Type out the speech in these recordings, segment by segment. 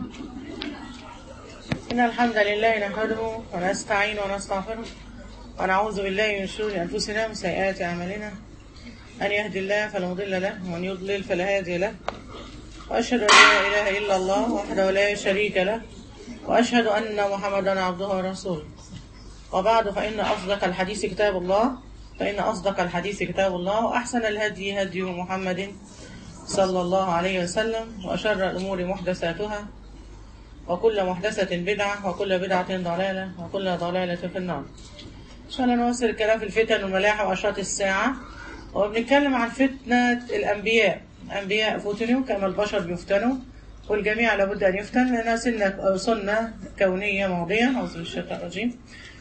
إن الحمد لله نحمده ونستعين ونستغفره ونعوذ بالله من شرور أنفسنا ومن سيئات أعمالنا من يهد الله فلا مضل له ومن يضلل فلا هادي له وأشهد أن لا إله إلا الله وحده لا شريك له وأشهد أن محمدا عبده ورسوله وبعد فإن أصدق الحديث كتاب الله فإن أصدق الحديث كتاب الله وأحسن الهدي هدي محمد صلى الله عليه وسلم وشر الأمور محدثاتها وكل محدثة بدعة وكل بدعة ضلالة وكل ضلالة في النار إن شاء الله نواصل الكلام في الفتن والملاحة وأشراط الساعة وبنتكلم عن فتنة الأنبياء الأنبياء فتنوا كما البشر بيفتنوا والجميع لابد أن يفتن لأنها سنة سنة كونية ماضية أعوذ بالله من الشيطان الرجيم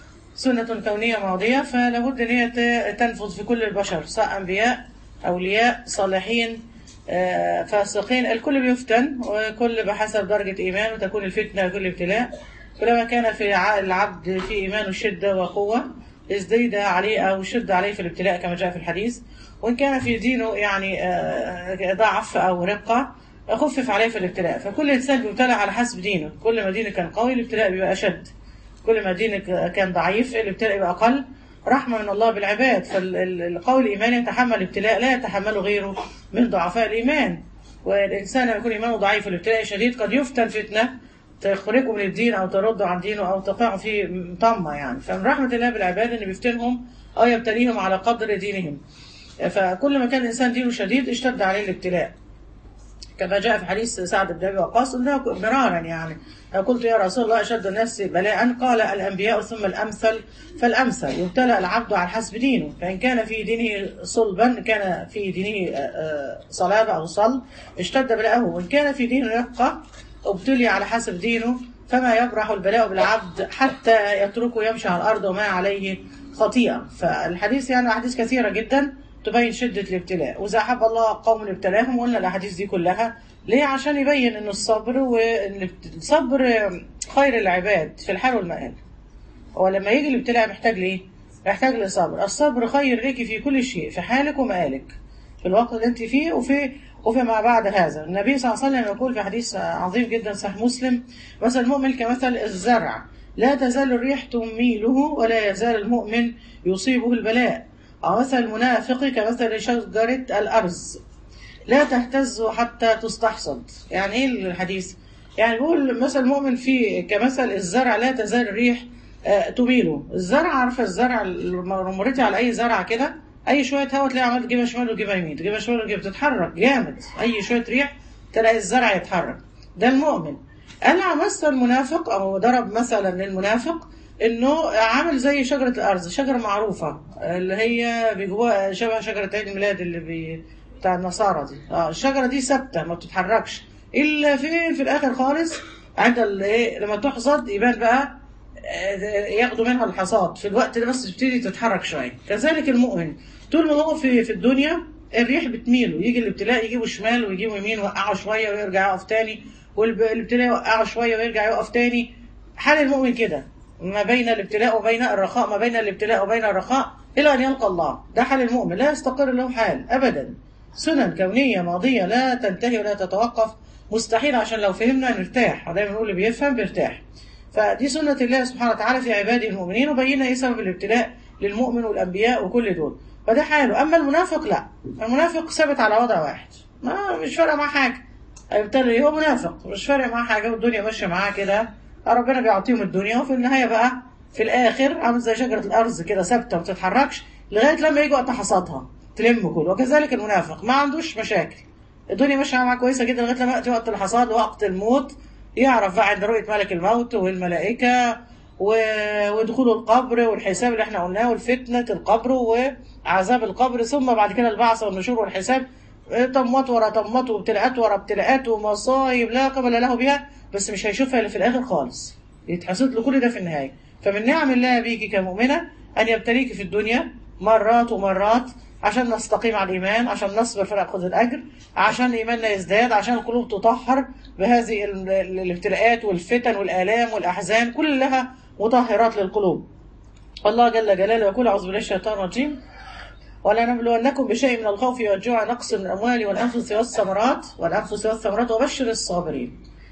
سنة كونية ماضية فلا بد أن هي تنفذ في كل البشر سواء أنبياء أولياء صالحين آه، فاسقين الكل بيفتن وكل بحسب درجة إيمان وتكون الفتنة كل ابتلاء كلما كان في ع- العبد في إيمانه شدة وقوة ازديد عليه أو شد عليه في الابتلاء كما جاء في الحديث وإن كان في دينه يعني آه، ضعف أو رقة خفف عليه في الابتلاء فكل إنسان بيبتلى على حسب دينه كل ما دينك كان قوي الابتلاء بيبقى أشد كل ما دينك كان ضعيف الابتلاء يبقى أقل رحمة من الله بالعباد فالقول الإيماني يتحمل الابتلاء لا يتحمله غيره من ضعفاء الإيمان والإنسان لما يكون إيمانه ضعيف والابتلاء شديد قد يفتن فتنة تخرجه من الدين أو ترده عن دينه أو تقع في طمة يعني فمن رحمة الله بالعباد إن بيفتنهم أو يبتليهم على قدر دينهم فكل ما كان الإنسان دينه شديد اشتد عليه الابتلاء كما جاء في حديث سعد بن ابي وقاص انه مرارا يعني قلت يا رسول الله اشد الناس بلاء قال الانبياء ثم الامثل فالامثل يبتلى العبد على حسب دينه فان كان في دينه صلبا كان في دينه آه، آه، صلابه او صلب اشتد بلاءه وان كان في دينه رقه ابتلي على حسب دينه فما يبرح البلاء بالعبد حتى يتركه يمشي على الارض وما عليه خطيئه فالحديث يعني احاديث كثيره جدا تبين شدة الابتلاء وإذا أحب الله قوم ابتلاهم وقلنا الأحاديث دي كلها ليه عشان يبين أن الصبر وأن الصبر خير العباد في الحال والمآل هو لما يجي الابتلاء محتاج ليه؟ محتاج لصبر الصبر خير لك في كل شيء في حالك ومآلك في الوقت اللي انت فيه وفي وفي ما بعد هذا النبي صلى الله عليه وسلم يقول في حديث عظيم جدا صحيح مسلم مثل المؤمن كمثل الزرع لا تزال الريح تميله ولا يزال المؤمن يصيبه البلاء أو مثل المنافق كمثل شجرة الأرز لا تهتز حتى تستحصد يعني ايه الحديث يعني بيقول مثل المؤمن في كمثل الزرع لا تزال الريح آه، تميله الزرع عارفه الزرع لما مريتي على اي زرعه كده اي شويه هواء تلاقي عمال تجيبها شمال وتجيبها يمين تجيبها شمال وتجيبها بتتحرك جامد اي شويه ريح تلاقي الزرع يتحرك ده المؤمن قال مثل المنافق او ضرب مثلا للمنافق انه عامل زي شجره الارز شجره معروفه اللي هي بجواها شبه شجره عيد الميلاد اللي بي بتاع النصارى دي اه الشجره دي ثابته ما بتتحركش الا فين في الاخر خالص عند ال- ايه لما تحصد يبان بقى آه، ياخدوا منها الحصاد في الوقت ده بس تبتدي تتحرك شويه كذلك المؤمن طول ما هو في في الدنيا الريح بتميله يجي الابتلاء يجيبه شمال ويجيبه يمين وقعه شويه ويرجع يقف تاني والابتلاء يوقعه شويه ويرجع يقف تاني حال المؤمن كده ما بين الابتلاء وبين الرخاء ما بين الابتلاء وبين الرخاء الى ان يلقى الله ده حال المؤمن لا يستقر له حال ابدا سنن كونيه ماضيه لا تنتهي ولا تتوقف مستحيل عشان لو فهمنا نرتاح دايما بنقول اللي بيفهم بيرتاح فدي سنة الله سبحانه وتعالى في عباده المؤمنين وبينا ايه سبب الابتلاء للمؤمن والانبياء وكل دول فده حاله اما المنافق لا المنافق ثابت على وضع واحد ما مش فارقه معاه حاجه هيبتلي إيه؟ هو منافق مش فارق معاه حاجه والدنيا ماشيه معاه كده ربنا بيعطيهم الدنيا وفي النهايه بقى في الاخر عامل زي شجره الارز كده ثابته ما بتتحركش لغايه لما يجي وقت حصادها تلم كله وكذلك المنافق ما عندوش مشاكل الدنيا ماشيه معاه كويسه جدا لغايه لما ياتي وقت الحصاد ووقت الموت يعرف بقى عند رؤيه ملك الموت والملائكه و- ودخول القبر والحساب اللي احنا قلناه والفتنه القبر وعذاب القبر ثم بعد كده البعث والنشور والحساب طمات ورا طمات وابتلاءات ورا ابتلاءات ومصايب لا قبل له بها بس مش هيشوفها الا في الاخر خالص يتحسد له كل ده في النهايه فمن نعم الله بيكي كمؤمنه ان يبتليكي في الدنيا مرات ومرات عشان نستقيم على الايمان عشان نصبر فناخذ الاجر عشان ايماننا يزداد عشان القلوب تطهر بهذه ال- ال- الابتلاءات والفتن والالام والاحزان كلها مطهرات للقلوب الله جل جلاله يقول اعوذ بالله من الشيطان الرجيم ولنبلونكم بشيء من الخوف والجوع نقص من الأموال والأنفس والثمرات والأنفس والثمرات وبشر الصابرين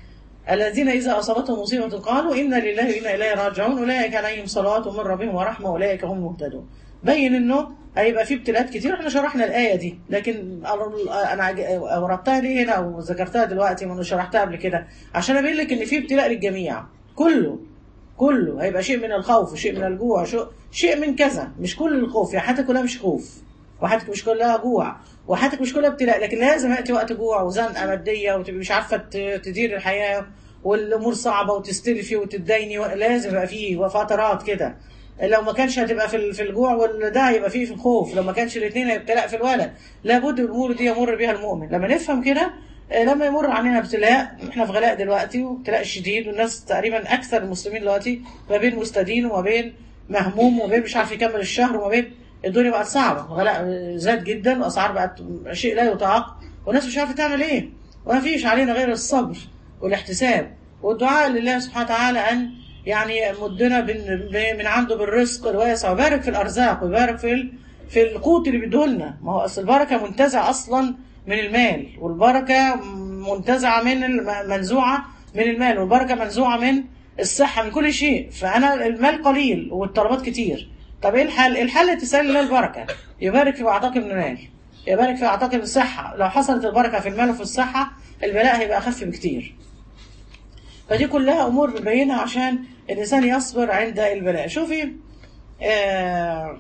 الذين إذا أصابتهم مصيبة قالوا إنا لله وإنا إليه راجعون أولئك عليهم صلوات من ربهم ورحمة أولئك هم المهتدون بين إنه هيبقى في ابتلاءات كتير احنا شرحنا الآية دي لكن أنا أوردتها ليه هنا أو ذكرتها دلوقتي وأنا شرحتها قبل كده عشان أبين لك إن في ابتلاء للجميع كله كله هيبقى شيء من الخوف شيء من الجوع شيء من كذا مش كل الخوف يعني حياتك كلها مش خوف وحياتك مش كلها جوع وحياتك مش كلها ابتلاء لكن لازم ياتي وقت جوع وزنقه ماديه وتبقي مش عارفه تدير الحياه والامور صعبه وتستلفي وتديني لازم يبقى فيه فترات كده لو ما كانش هتبقى في في الجوع وده هيبقى فيه في الخوف لو ما كانش الاثنين هيبقى ابتلاء في الولد لابد الامور دي يمر بها المؤمن لما نفهم كده لما يمر علينا ابتلاء احنا في غلاء دلوقتي وابتلاء شديد والناس تقريبا اكثر المسلمين دلوقتي ما بين مستدين وما بين مهموم وما بين مش عارف يكمل الشهر وما بين الدنيا بقت صعبه غلاء زاد جدا واسعار بقت شيء لا يطاق والناس مش عارفه تعمل ايه وما فيش علينا غير الصبر والاحتساب والدعاء لله سبحانه وتعالى ان يعني يمدنا من عنده بالرزق الواسع ويبارك في الارزاق ويبارك في في القوت اللي بيديهولنا ما هو اصل البركه منتزعه اصلا من المال والبركه منتزعه من منزوعه من المال والبركه منزوعه من الصحه من كل شيء فانا المال قليل والطلبات كتير طب ايه الحل؟ الحل تسال الله البركه يبارك في اعطاك من المال يبارك في اعطاك من الصحه لو حصلت البركه في المال وفي الصحه البلاء هيبقى اخف بكتير فدي كلها امور بنبينها عشان الانسان يصبر عند البلاء شوفي آه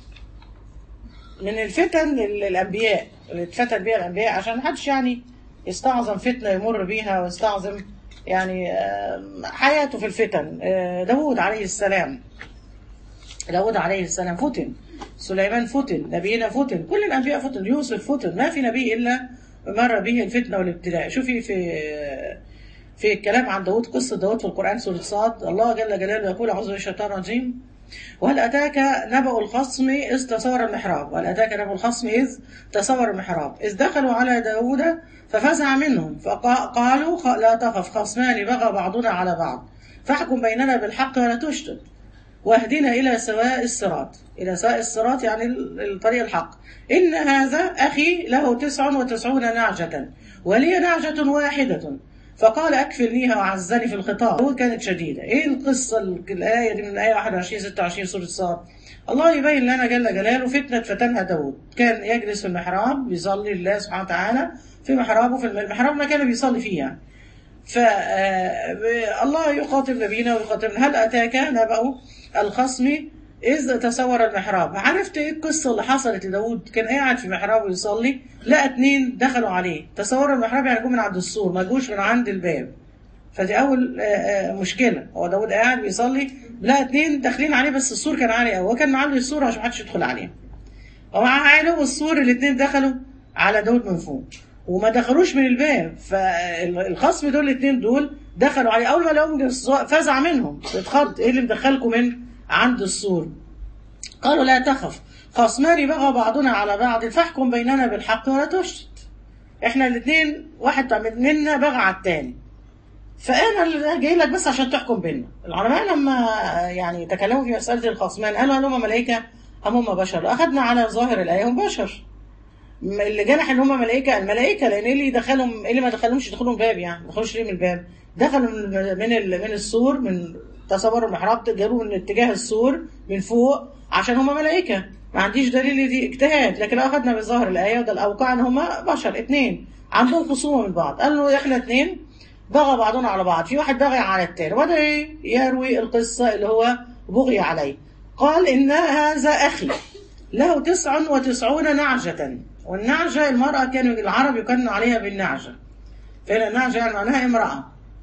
من الفتن الانبياء اللي اتفتن بيها الانبياء عشان محدش يعني يستعظم فتنه يمر بيها ويستعظم يعني آه حياته في الفتن آه داود عليه السلام داود عليه السلام فتن سليمان فتن نبينا فتن كل الانبياء فتن يوسف فتن ما في نبي الا مر به الفتنه والابتلاء شوفي في في الكلام عن داود قصه داود في القران سوره صاد الله جل جلاله يقول اعوذ بالله من الشيطان الرجيم وهل اتاك نبأ الخصم اذ تصور المحراب وهل اتاك نبأ الخصم اذ تصور المحراب اذ دخلوا على داود ففزع منهم فقالوا لا تخف خصمان بغى بعضنا على بعض فاحكم بيننا بالحق ولا تشتت واهدنا إلى سواء الصراط إلى سواء الصراط يعني الطريق الحق إن هذا أخي له تسع وتسعون نعجة ولي نعجة واحدة فقال أكفلنيها وعزني في الخطاب هو كانت شديدة إيه القصة الآية دي من الآية 21 26 سورة صاد الله يبين لنا جل جلاله فتنة فتنها داود كان يجلس في المحراب بيصلي لله سبحانه وتعالى في محرابه في المحراب ما كان بيصلي فيه يعني فالله يخاطب نبينا ويخاطبنا هل أتاك نبأ الخصم إذ تصور المحراب عرفت إيه القصة اللي حصلت لداود كان قاعد في محرابه يصلي لقى اتنين دخلوا عليه تصور المحراب يعني جم من عند السور ما جوش من عند الباب فدي أول مشكلة هو داود قاعد بيصلي لقى اتنين داخلين عليه بس السور كان عالي قوي وكان معلي السور عشان محدش يدخل عليه ومع علو السور الاتنين دخلوا على داود من فوق وما دخلوش من الباب فالخصم دول الاثنين دول دخلوا عليه اول ما لقوهم فزع منهم اتخض ايه اللي مدخلكم من عند السور قالوا لا تخف خصمان بغى بعضنا على بعض فاحكم بيننا بالحق ولا تشتت احنا الاثنين واحد منا بغى على الثاني فانا اللي جاي لك بس عشان تحكم بيننا العلماء لما يعني تكلموا في مساله الخصمان قالوا هل هم ملائكه ام هم بشر اخذنا على ظاهر الايه هم بشر اللي جنح ان هم ملائكه الملائكه لان ايه اللي دخلهم ايه اللي ما دخلهمش يدخلوا باب يعني ما دخلوش ليه من الباب دخلوا من من, من السور من تصور المحراب جابوا من اتجاه السور من فوق عشان هم ملائكه ما عنديش دليل دي اجتهاد لكن اخذنا بظاهر الايه وده الاوقع ان هم بشر اثنين عندهم خصومه من بعض قالوا احنا اثنين بغى بعضنا على بعض في واحد بغي على الثاني وده ايه يروي القصه اللي هو بغي عليه قال ان هذا اخي له تسع وتسعون نعجه والنعجة المرأة كانوا العرب يكنوا عليها بالنعجة فإن النعجة يعني معناها امرأة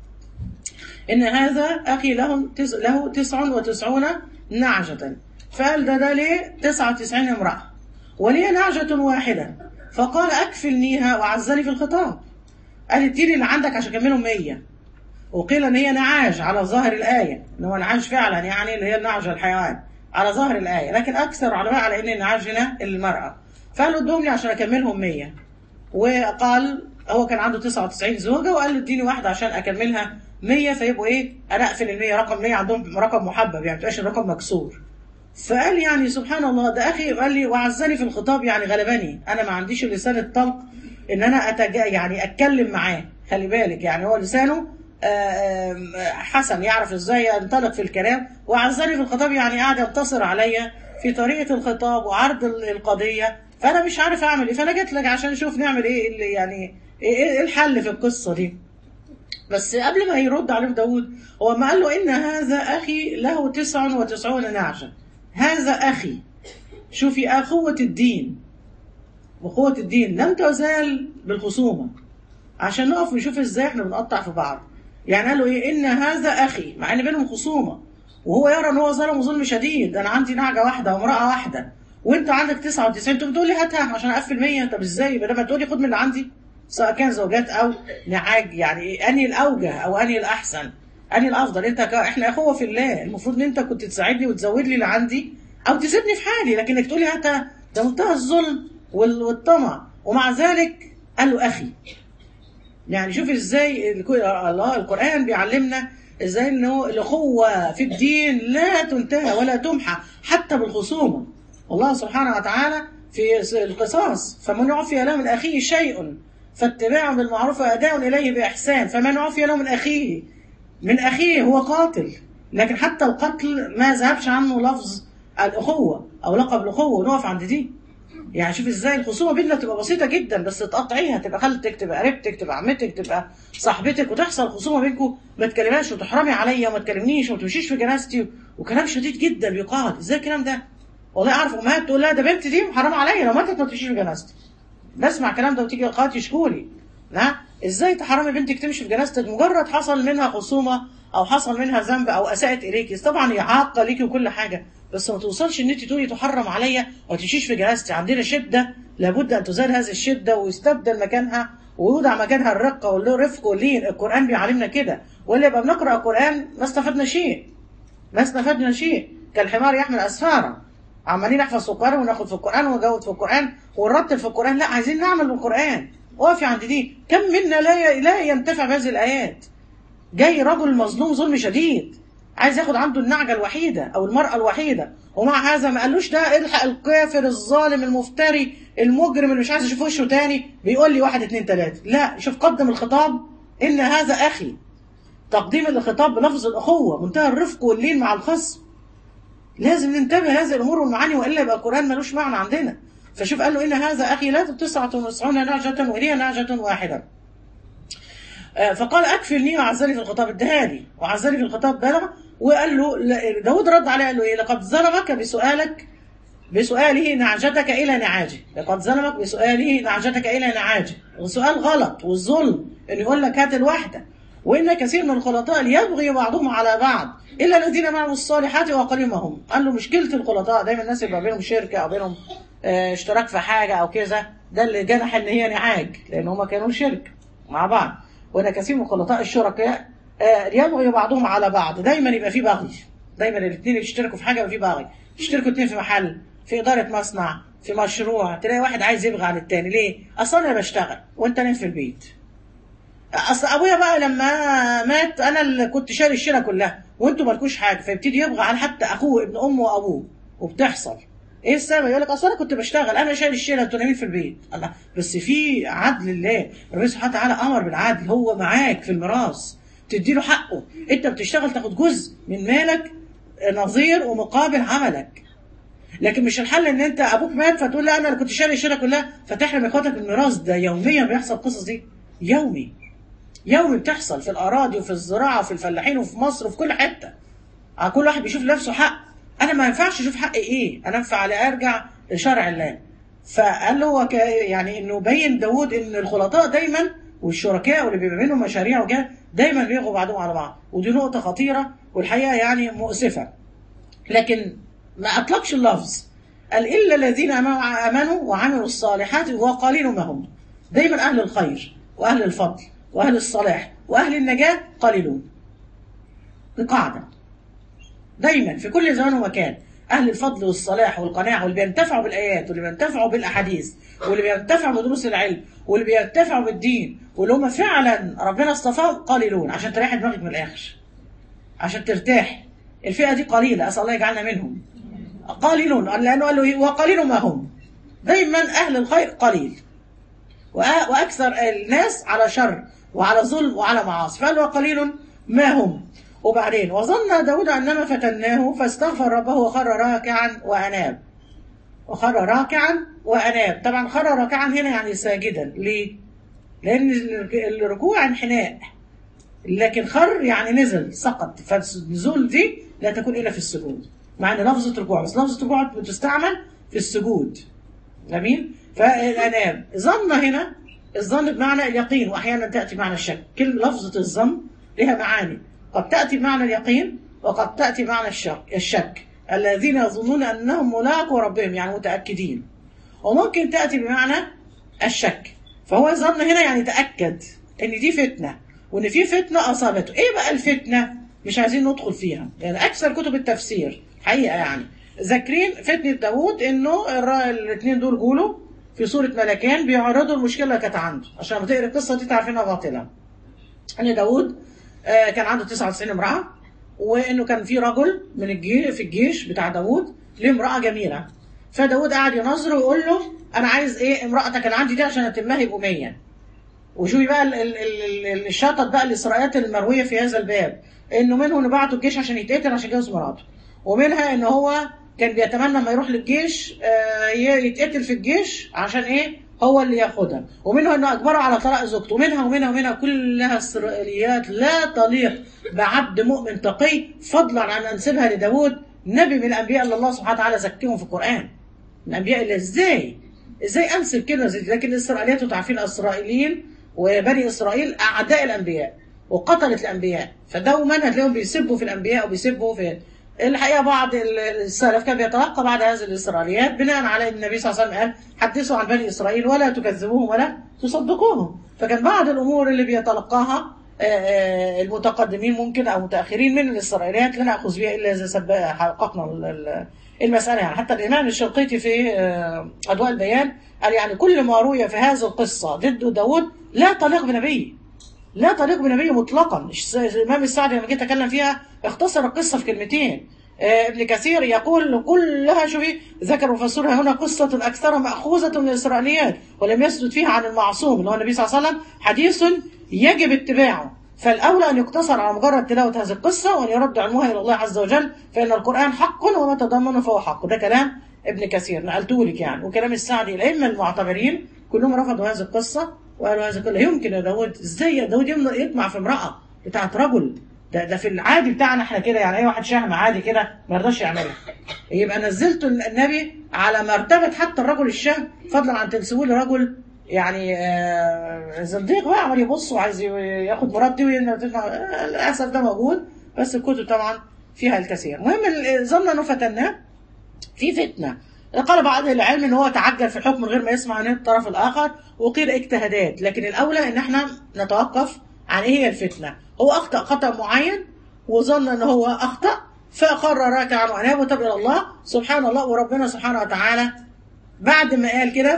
إن هذا أخي له تس له تسع وتسعون نعجة فقال ده ده ليه تسعة وتسعين امرأة ولي نعجة واحدة فقال أكفلنيها وعزني في الخطاب قال اديني اللي عندك عشان أكملهم مية وقيل إن هي نعاج على ظاهر الآية إن هو نعاج فعلا يعني اللي هي النعجة الحيوان على ظاهر الآية لكن أكثر علماء على إن النعاج هنا المرأة فقالوا ادهم لي عشان اكملهم 100 وقال هو كان عنده 99 زوجه وقال له اديني واحده عشان اكملها 100 فيبقوا ايه انا اقفل ال 100 رقم 100 عندهم رقم محبب يعني ما تبقاش الرقم مكسور فقال يعني سبحان الله ده اخي قال لي وعزني في الخطاب يعني غلبني انا ما عنديش اللسان الطلق ان انا أتج... يعني اتكلم معاه خلي بالك يعني هو لسانه آه، آم، حسن يعرف ازاي ينطلق في الكلام وعزني في الخطاب يعني قاعد ينتصر عليا في طريقه الخطاب وعرض ال- القضيه فانا مش عارف اعمل ايه فانا جيت لك عشان نشوف نعمل ايه اللي يعني ايه إيه الحل في القصه دي بس قبل ما يرد عليهم داود هو ما قال له إن هذا أخي له تسع وتسعون نعجة هذا أخي شوفي أخوة الدين وقوة الدين لم تزال بالخصومة عشان نقف ونشوف ازاي احنا بنقطع في بعض يعني قالوا ايه ان هذا اخي مع ان بينهم خصومه وهو يرى ان هو ظلم ظلم شديد انا عندي نعجه واحده وامراه واحده وانت عندك 99 انت بتقول لي هاتها عشان اقفل 100 طب ازاي بدل ما تقولي خد من اللي عندي سواء كان زوجات او نعاج يعني إيه؟ انهي الاوجه او انهي الاحسن انهي الافضل انت ك... احنا اخوه في الله المفروض ان انت كنت تساعدني وتزود لي اللي عندي او تسيبني في حالي لكن انك تقولي هاتها ده منتهى الظلم وال- والطمع ومع ذلك قال له اخي يعني شوف ازاي الك- الله القرآن بيعلمنا ازاي انه الاخوة في الدين لا تنتهى ولا تمحى حتى بالخصومة الله سبحانه وتعالى في القصاص فمن عفي له من اخيه شيء فاتباع بالمعروف واداء اليه باحسان فمن عفي له من اخيه من اخيه هو قاتل لكن حتى القتل ما ذهبش عنه لفظ الاخوة او لقب الاخوة نقف عند دي يعني شوف ازاي الخصومه بيننا تبقى بسيطه جدا بس تقطعيها تبقى خالتك تبقى قريبتك تبقى عمتك تبقى صاحبتك وتحصل خصومه بينكم ما تكلمهاش وتحرمي عليا وما تكلمنيش وما تمشيش في جنازتي وكلام شديد جدا بيقال ازاي الكلام ده؟ والله اعرف امهات تقول لا ده بنتي دي محرمه عليا لو ماتت ما تمشيش في جنازتي بسمع الكلام ده وتيجي اخواتي يشكولي لا ازاي تحرمي بنتك تمشي في جنازتك مجرد حصل منها خصومه او حصل منها ذنب او اساءت اليكي طبعا هي عاقه ليكي وكل حاجه بس ما توصلش ان انت تقولي تحرم عليا وما تمشيش في جنازتي عندنا شده لابد ان تزال هذه الشده ويستبدل مكانها ويوضع مكانها الرقه والرفق واللين القران بيعلمنا كده ولا يبقى بنقرا القران ما استفدنا شيء ما استفدنا شيء كالحمار يحمل اسفارا عمالين نحفظ في القران وناخد في القران ونجود في القران ونرتل في القران لا عايزين نعمل بالقران وقفي عند دي كم منا لا ي- لا ينتفع بهذه الايات جاي رجل مظلوم ظلم شديد عايز ياخد عنده النعجة الوحيدة أو المرأة الوحيدة ومع هذا ما قالوش ده الحق الكافر الظالم المفتري المجرم اللي مش عايز يشوف وشه تاني بيقول لي واحد اتنين تلاتة لا شوف قدم الخطاب إن هذا أخي تقديم الخطاب بلفظ الأخوة منتهى الرفق واللين مع الخصم لازم ننتبه هذه الأمور والمعاني وإلا يبقى القرآن ملوش معنى عندنا فشوف قال له إن هذا أخي لا تسعة وتسعون نعجة وهي نعجة واحدة آه، فقال اكفلني وعزني في الخطاب ادهالي وعزني في الخطاب بلغ وقال له لا- داود رد عليه قال له ايه لقد ظلمك بسؤالك بسؤاله نعجتك الى نعاجه لقد ظلمك بسؤاله نعجتك الى نعاجه وسؤال غلط والظلم ان يقول لك هات الواحده وان كثير من الخلطاء ليبغي بعضهم على بعض الا الذين معهم الصالحات وقليل ما هم قال له مشكله الخلطاء دايما الناس يبقى بينهم شركه او بينهم آه، اشتراك في حاجه او كذا ده اللي جنح ان هي نعاج لان هم كانوا شركه مع بعض وان كثير من خلطاء الشركاء آه، يبغي بعضهم على بعض دايما يبقى في بغي دايما الاثنين يشتركوا في حاجه يبقى في بغي يشتركوا اثنين في محل في اداره مصنع في مشروع تلاقي واحد عايز يبغى عن التاني ليه؟ اصل انا بشتغل وانت نايم في البيت اصل ابويا بقى لما مات انا اللي كنت شايل الشيله كلها وانتوا مالكوش حاجه فيبتدي يبغى على حتى اخوه ابن امه وابوه وبتحصل ايه السبب يقول لك اصل انا كنت بشتغل انا شايل الشيله انتوا نايمين في البيت الله بس في عدل الله ربنا سبحانه وتعالى امر بالعدل هو معاك في الميراث تدي له حقه انت بتشتغل تاخد جزء من مالك نظير ومقابل عملك لكن مش الحل ان انت ابوك مات فتقول لا انا اللي كنت شايل الشيله كلها فتحرم اخواتك من الميراث ده يوميا بيحصل القصص دي يومي يومي بتحصل في الاراضي وفي الزراعه وفي الفلاحين وفي مصر وفي كل حته آه، كل واحد بيشوف لنفسه حق انا ما ينفعش اشوف حقي ايه انا ينفع على ارجع لشرع الله فقال له هو ك- يعني انه بين داود ان الخلطاء دايما والشركاء واللي بيبقى بينهم مشاريع وكده دايما بيغوا بعضهم على بعض ودي نقطه خطيره والحقيقه يعني مؤسفه لكن ما اطلقش اللفظ قال الا الذين امنوا آمنوا وعملوا الصالحات وقليل ما هم دايما اهل الخير واهل الفضل واهل الصلاح واهل النجاه قليلون دي قاعده دايما في كل زمان ومكان اهل الفضل والصلاح والقناعه واللي بينتفعوا بالايات واللي بينتفعوا بالاحاديث واللي بينتفعوا بدروس العلم واللي بينتفعوا بالدين واللي هم فعلا ربنا اصطفاهم قليلون عشان تريح دماغك من الاخر عشان ترتاح الفئه دي قليله اسال الله يجعلنا منهم قليلون لانه قال له إيه؟ وقليل ما هم دايما اهل الخير قليل وأ- واكثر الناس على شر وعلى ظلم وعلى معاصي فقال وقليل ما هم وبعدين وظن داود أنما فتناه فاستغفر ربه وخر راكعا وأناب وخر راكعا وأناب طبعا خر راكعا هنا يعني ساجدا ليه؟ لأن الركوع انحناء لكن خر يعني نزل سقط فالنزول دي لا تكون إلا في السجود مع أن لفظة ركوع بس لفظة ركوع بتستعمل في السجود جميل فالأناب ظن هنا الظن بمعنى اليقين وأحيانا تأتي بمعنى الشك كل لفظة الظن لها معاني قد تأتي بمعنى اليقين وقد تأتي بمعنى الشك, الشك الذين يظنون أنهم ملاقوا ربهم يعني متأكدين وممكن تأتي بمعنى الشك فهو ظن هنا يعني تأكد إن دي فتنة وإن في فتنة أصابته إيه بقى الفتنة مش عايزين ندخل فيها يعني أكثر كتب التفسير حقيقة يعني ذاكرين فتنة داوود إنه الاثنين دول جولوا في صورة ملكان بيعرضوا المشكلة اللي كانت عنده عشان لما تقرا القصة دي تعرفينها باطلة إن داوود آه كان عنده 99 امرأة وإنه كان في رجل من الجيش في الجيش بتاع داوود ليه امرأة جميلة فداوود قعد ينظر ويقول له أنا عايز إيه امرأتك اللي عندي دي عشان أتمها يبقوا 100 وشوفي بقى ال ال ال الشطط بقى الإسرائيليات المروية في هذا الباب إنه منهم بعتوا الجيش عشان يتقتل عشان يتجوز مراته ومنها إن هو كان بيتمنى ما يروح للجيش يتقتل في الجيش عشان ايه هو اللي ياخدها ومنها انه اجبره على طلاق زوجته ومنها ومنها ومنها كلها اسرائيليات لا تليق بعبد مؤمن تقي فضلا عن انسبها لداود نبي من الانبياء اللي الله سبحانه وتعالى زكيهم في القران الانبياء اللي ازاي ازاي انسب كلمه زي لكن الاسرائيليات انتوا عارفين الاسرائيليين وبني اسرائيل اعداء الانبياء وقتلت الانبياء فدوما هتلاقيهم بيسبوا في الانبياء وبيسبوا في الحقيقه بعض السلف كان بيتلقى بعد هذه الاسرائيليات بناء على ان النبي صلى الله عليه وسلم قال حدثوا عن بني اسرائيل ولا تكذبوهم ولا تصدقوهم فكان بعض الامور اللي بيتلقاها المتقدمين ممكن او متاخرين من الاسرائيليات لا ناخذ بها الا اذا حققنا المساله يعني حتى الامام الشنقيطي في اضواء البيان قال يعني كل ما روي في هذه القصه ضد داود لا تليق بنبي لا تليق بنبي مطلقا الامام السعدي لما جه يتكلم فيها اختصر القصه في كلمتين ابن كثير يقول كلها شوفي ذكر مفسرها هنا قصة أكثر مأخوذة من الإسرائيليات ولم يسجد فيها عن المعصوم اللي هو النبي صلى الله عليه وسلم حديث يجب اتباعه فالأولى أن يقتصر على مجرد تلاوة هذه القصة وأن يرد علمها إلى الله عز وجل فإن القرآن حق وما تضمنه فهو حق ده كلام ابن كثير نقلته لك يعني وكلام السعدي الأئمة المعتبرين كلهم رفضوا هذه القصة وقالوا هذا كله يمكن يا داود ازاي يا داود يطمع في امرأة بتاعت رجل ده ده في العادي بتاعنا احنا كده يعني اي واحد شهم عادي كده ما يرضاش يعملها يبقى نزلت النبي على مرتبة حتى الرجل الشهم فضلا عن تنسبوه لرجل يعني آه زنديق بقى عمال يبص وعايز ياخد مراد للاسف ده موجود بس الكتب طبعا فيها الكثير المهم ظن انه فتناه في فتنه قال بعض العلم ان هو تعجل في الحكم من غير ما يسمع عن الطرف الاخر وقيل اجتهادات لكن الاولى ان احنا نتوقف عن ايه هي الفتنه هو اخطا خطا معين وظن ان هو اخطا فقر راكعا واناب وتاب الى الله سبحان الله وربنا سبحانه وتعالى بعد ما قال كده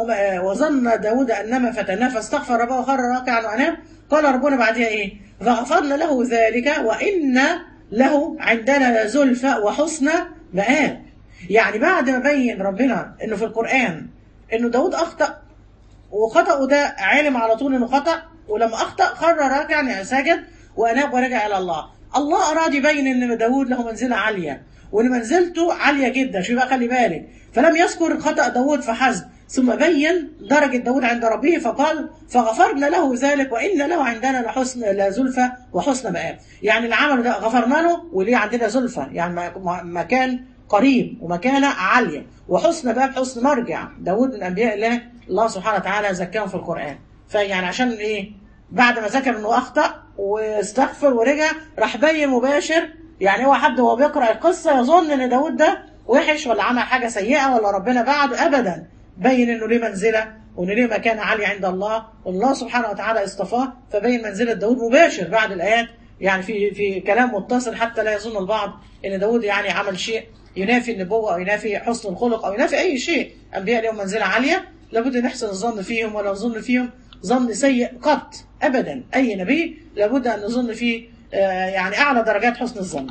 وظن داود انما فتناه فاستغفر ربه وخر راكعا واناب قال ربنا بعدها ايه فغفرنا له ذلك وان له عندنا زلفى وحسن مآب يعني بعد ما بين ربنا انه في القرآن انه داود اخطأ وخطأه ده علم على طول انه خطأ ولما اخطأ خر راكعا يعني سجد واناب ورجع الى الله الله اراد يبين ان داود له منزلة عالية وان منزلته عالية جدا شو بقى خلي بالك فلم يذكر خطأ داود فحسب ثم بين درجة داود عند ربه فقال فغفرنا له ذلك وإن له عندنا لحسن لا زلفى وحسن مآب يعني العمل ده غفرنا له وليه عندنا زلفى يعني مكان قريب ومكانة عالية وحسن باب حسن مرجع داود من أنبياء الله الله سبحانه وتعالى زكاهم في القرآن فيعني عشان إيه بعد ما ذكر إنه أخطأ واستغفر ورجع راح بين مباشر يعني هو حد وهو بيقرأ القصة يظن إن داود ده وحش ولا عمل حاجة سيئة ولا ربنا بعده أبدا بين إنه ليه منزلة وإنه ليه مكانة عالية عند الله والله سبحانه وتعالى اصطفاه فبين منزلة داود مباشر بعد الآيات يعني في في كلام متصل حتى لا يظن البعض ان داود يعني عمل شيء ينافي النبوة أو ينافي حسن الخلق أو ينافي أي شيء أنبياء لهم منزلة عالية لابد نحسن الظن فيهم ولا نظن فيهم ظن سيء قط أبدا أي نبي لابد أن نظن فيه يعني أعلى درجات حسن الظن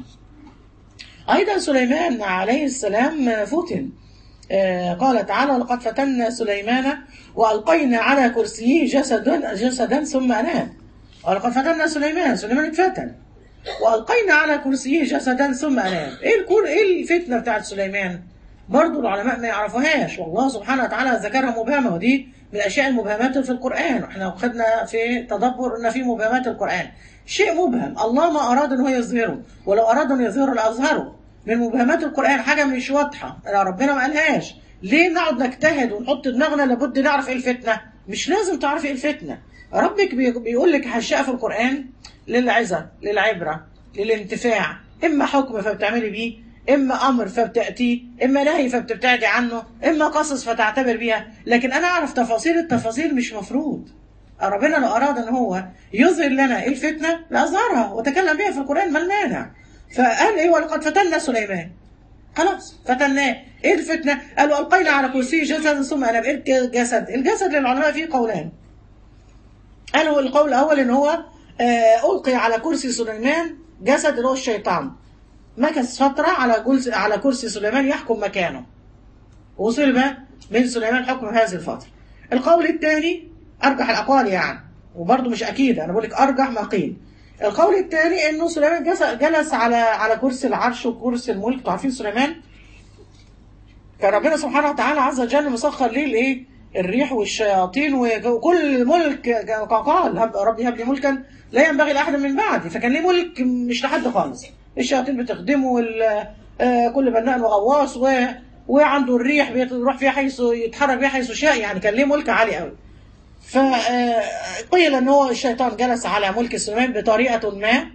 أيضا سليمان عليه السلام فتن قال تعالى لقد فتنا سليمان وألقينا على كرسيه جسدا جسدا ثم أنام ولقد فتنا سليمان سليمان اتفتن والقينا على كرسيه جسدا ثم انام ايه الكور ايه الفتنه بتاعت سليمان برضو العلماء ما يعرفوهاش والله سبحانه وتعالى ذكرها مبهمه ودي من الاشياء المبهمات في القران واحنا خدنا في تدبر ان في مبهمات القران شيء مبهم الله ما اراد ان هو يظهره ولو اراد ان يظهره لاظهره من مبهمات القران حاجه مش واضحه ربنا ما قالهاش ليه نقعد نجتهد ونحط دماغنا لابد نعرف ايه الفتنه مش لازم تعرفي ايه الفتنه ربك بي- بيقول لك اشياء في القران للعظه للعبره للانتفاع اما حكم فبتعملي بيه اما امر فبتاتيه اما نهي فبتبتعدي عنه اما قصص فتعتبر بيها لكن انا اعرف تفاصيل التفاصيل مش مفروض ربنا لو اراد ان هو يظهر لنا الفتنه لاظهرها وتكلم بها في القران ما المانع فقال ايه ولقد فتنا سليمان خلاص فتناه ايه الفتنه قالوا القينا على كرسي جسد ثم انا ايه الجسد الجسد للعلماء فيه قولان قالوا القول الاول ان هو آه، القي على كرسي سليمان جسد اللي هو الشيطان مكث فتره على جلس على كرسي سليمان يحكم مكانه وصل بقى من سليمان حكم هذه الفتره القول الثاني ارجح الاقوال يعني وبرضه مش اكيد انا بقول لك ارجح ما قيل القول الثاني انه سليمان جس- جلس على على كرسي العرش وكرسي الملك انتوا عارفين سليمان كان ربنا سبحانه وتعالى عز وجل مسخر ليه الايه الريح والشياطين وكل ملك قال هب- ربي هب لي ملكا لا ينبغي لاحد من بعدي فكان ليه ملك مش لحد خالص الشياطين بتخدمه وال- آه، كل بناء وغواص و وعنده الريح بيروح فيها حيث يتحرك فيها حيث شاء يعني كان ليه ملك عالي قوي فقيل ان هو الشيطان جلس على ملك سليمان بطريقه ما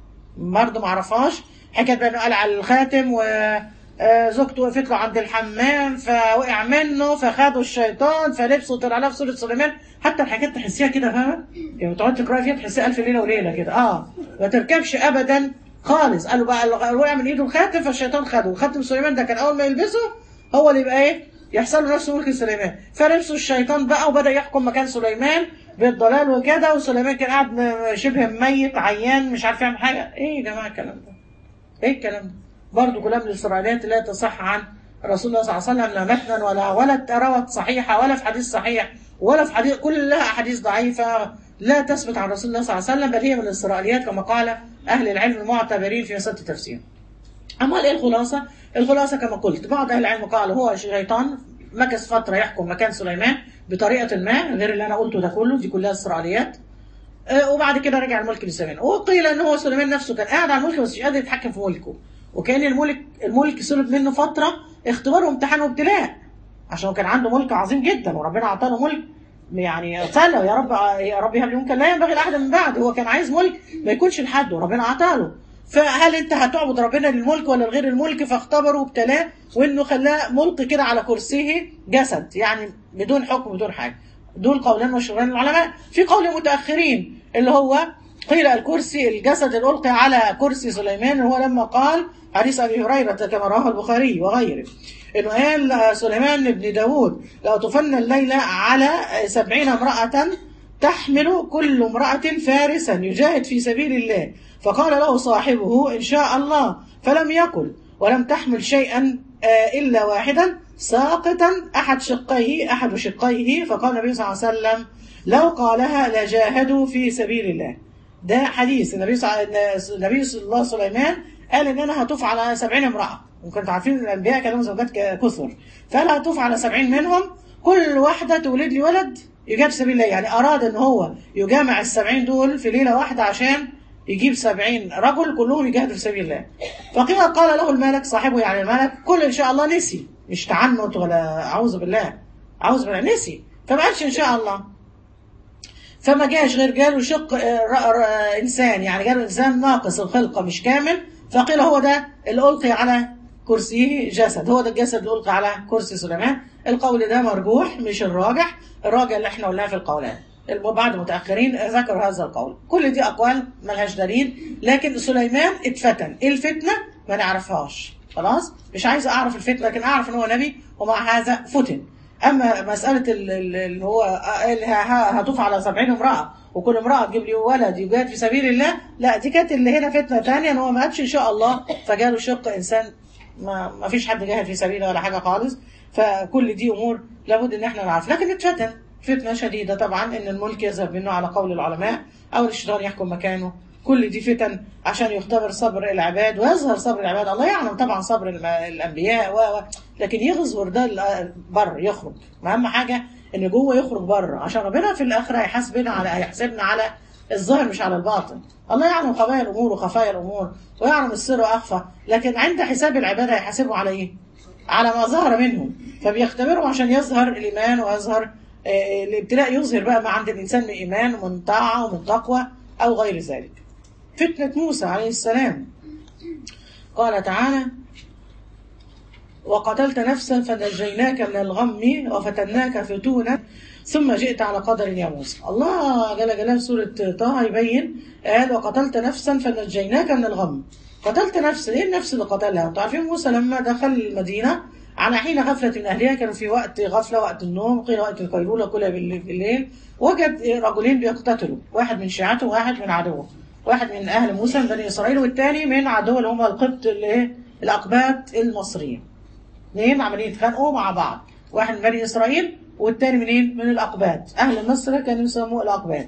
برضه ما عرفهاش حكايه بقى انه قال على الخاتم و آه، زوجته وقفت له عند الحمام فوقع منه فخده الشيطان فلبسه طلع له في سوره سليمان حتى الحاجات تحسيها كده فاهمه؟ يعني تقعد تقراي فيها تحسيها الف ليله وليله كده اه ما تركبش ابدا خالص قالوا بقى ال- وقع من ايده الخاتم فالشيطان خده وخاتم سليمان ده كان اول ما يلبسه هو اللي يبقى ايه؟ يحصل له نفس ملك سليمان فلبسه الشيطان بقى وبدا يحكم مكان سليمان بالضلال وكده وسليمان كان قاعد م- شبه ميت عيان مش عارف يعمل حاجه ايه يا جماعه الكلام ده؟ ايه الكلام ده؟ برضه كلام من الاسرائيليات لا تصح عن رسول الله صلى الله عليه وسلم لا متنا ولا ولا روت صحيحه ولا في حديث صحيح ولا في حديث كلها احاديث ضعيفه لا تثبت عن رسول الله صلى الله عليه وسلم بل هي من الاسرائيليات كما قال اهل العلم المعتبرين في مساله التفسير. اما ايه الخلاصه؟ الخلاصه كما قلت بعض اهل العلم قالوا هو شيطان مكث فتره يحكم مكان سليمان بطريقه ما غير اللي انا قلته ده كله دي كلها اسرائيليات آه، وبعد كده رجع الملك لسليمان وقيل ان هو سليمان نفسه كان قاعد على الملك بس مش قادر يتحكم في ملكه وكان الملك الملك سلب منه فتره اختبار وامتحان وابتلاء عشان هو كان عنده ملك عظيم جدا وربنا اعطاه له ملك يعني سأله يا رب يا رب هب لي ملكا لا ينبغي لاحد من بعد هو كان عايز ملك ما يكونش لحد وربنا اعطاه له فهل انت هتعبد ربنا للملك ولا لغير الملك فاختبره وابتلاه وانه خلاه ملقي كده على كرسيه جسد يعني بدون حكم بدون حاجه دول قولان مشهورين للعلماء في قول متاخرين اللي هو قيل الكرسي الجسد الألقي على كرسي سليمان هو لما قال حديث أبي هريرة كما رواه البخاري وغيره إنه قال سليمان بن داود لو طفلنا الليلة على سبعين امرأة تحمل كل امرأة فارسا يجاهد في سبيل الله فقال له صاحبه إن شاء الله فلم يقل ولم تحمل شيئا آه، إلا واحدا ساقطا أحد شقيه أحد شقيه فقال النبي صلى الله عليه وسلم لو قالها لجاهدوا في سبيل الله ده حديث النبي صلى النبي صلى الله سليمان قال ان انا هطوف على 70 امراه وكنتوا عارفين الانبياء كان لهم زوجات ك- كثر فقال هطوف على 70 منهم كل واحده تولد لي ولد يجاب في سبيل الله يعني اراد ان هو يجامع ال 70 دول في ليله واحده عشان يجيب 70 رجل كلهم يجاهدوا في سبيل الله فقيل قال له الملك صاحبه يعني الملك كل ان شاء الله نسي مش تعنت ولا اعوذ بالله اعوذ بالله نسي فما قالش ان شاء الله فما جاش غير جاله شق آه، ر- ر- انسان يعني جاله انسان ناقص الخلقه مش كامل فقيل هو ده اللي القي على كرسيه جسد هو ده الجسد اللي القي على كرسي سليمان القول ده مرجوح مش الراجح الراجح اللي احنا قلناه في القولان بعض المتاخرين ذكروا هذا القول كل دي اقوال ملهاش دليل لكن سليمان اتفتن ايه الفتنه ما نعرفهاش خلاص مش عايز اعرف الفتنه لكن اعرف ان هو نبي ومع هذا فتن اما مساله ال- ال- اللي هو قال ه- ه- هطوف على 70 امراه وكل امراه تجيب لي ولد يجاهد في سبيل الله لا دي كانت اللي هنا فتنه ثانيه ان هو ما قالش ان شاء الله فجاله شق انسان ما, ما فيش حد جاهد في سبيله ولا حاجه خالص فكل دي امور لابد ان احنا نعرف لكن اتفتن فتنة شديدة طبعا إن الملك يذهب منه على قول العلماء أو الشيطان يحكم مكانه كل دي فتن عشان يختبر صبر العباد ويظهر صبر العباد الله يعلم طبعا صبر الم- الأنبياء و... و... لكن يظهر ده ال- بر يخرج أهم حاجة إن جوه يخرج بره عشان ربنا في الآخرة هيحاسبنا على هيحاسبنا على الظاهر مش على الباطن الله يعلم خبايا الأمور وخفايا الأمور ويعلم السر وأخفى لكن عند حساب العباد هيحاسبه على إيه؟ على ما ظهر منهم فبيختبرهم عشان يظهر الإيمان ويظهر آه، الابتلاء يظهر بقى ما عند الإنسان من إيمان ومن طاعة ومن تقوى أو غير ذلك فتنة موسى عليه السلام قال تعالى وقتلت نفسا فنجيناك من الغم وفتناك فتونا ثم جئت على قدر يا موسى الله جل جلاله في سورة طه يبين قال وقتلت نفسا فنجيناك من الغم قتلت نفس ايه النفس اللي قتلها انتوا عارفين موسى لما دخل المدينة على حين غفلة من أهلها كانوا في وقت غفلة وقت النوم قيل وقت القيلولة كلها بالليل, بالليل وجد رجلين بيقتتلوا واحد من شيعته وواحد من عدوه واحد من أهل موسى من بني إسرائيل والتاني من عدو اللي هم القبط اللي إيه؟ الأقباط المصريين اثنين عمالين يتخانقوا مع بعض واحد من بني اسرائيل والتاني منين من الاقباط اهل مصر كانوا يسموه الاقباط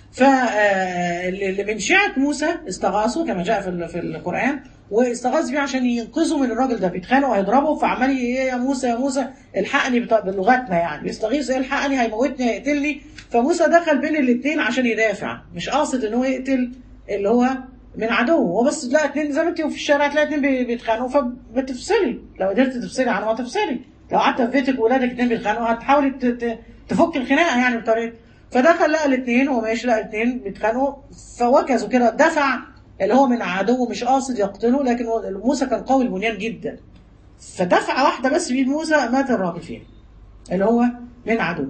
فاللي من شيعة موسى استغاثوا كما جاء في ال- في القرآن واستغاث بيه عشان ينقذوا من الراجل ده بيتخانقوا هيضربوا فعمال ي- ايه يا موسى يا موسى الحقني بط- بلغتنا يعني بيستغيث ايه الحقني هيموتني هيقتلني فموسى دخل بين الاثنين عشان يدافع مش قاصد ان هو يقتل اللي هو من عدو هو بس تلاقي اتنين زي ما انت في الشارع تلاقي اتنين بي- بيتخانقوا فبتفصلي لو قدرت تفصلي عنهم هتفصلي لو قعدت في بيتك وولادك اتنين بيتخانقوا هتحاولي ت- ت- تفك الخناقه يعني بطريقه فدخل لقى الاثنين هو ماشي لقى الاثنين بيتخانقوا فوكزوا كده دفع اللي هو من عدو مش قاصد يقتله لكن هو- موسى كان قوي البنيان جدا فدفعه واحده بس بيد موسى مات الراجل فيها اللي هو من عدو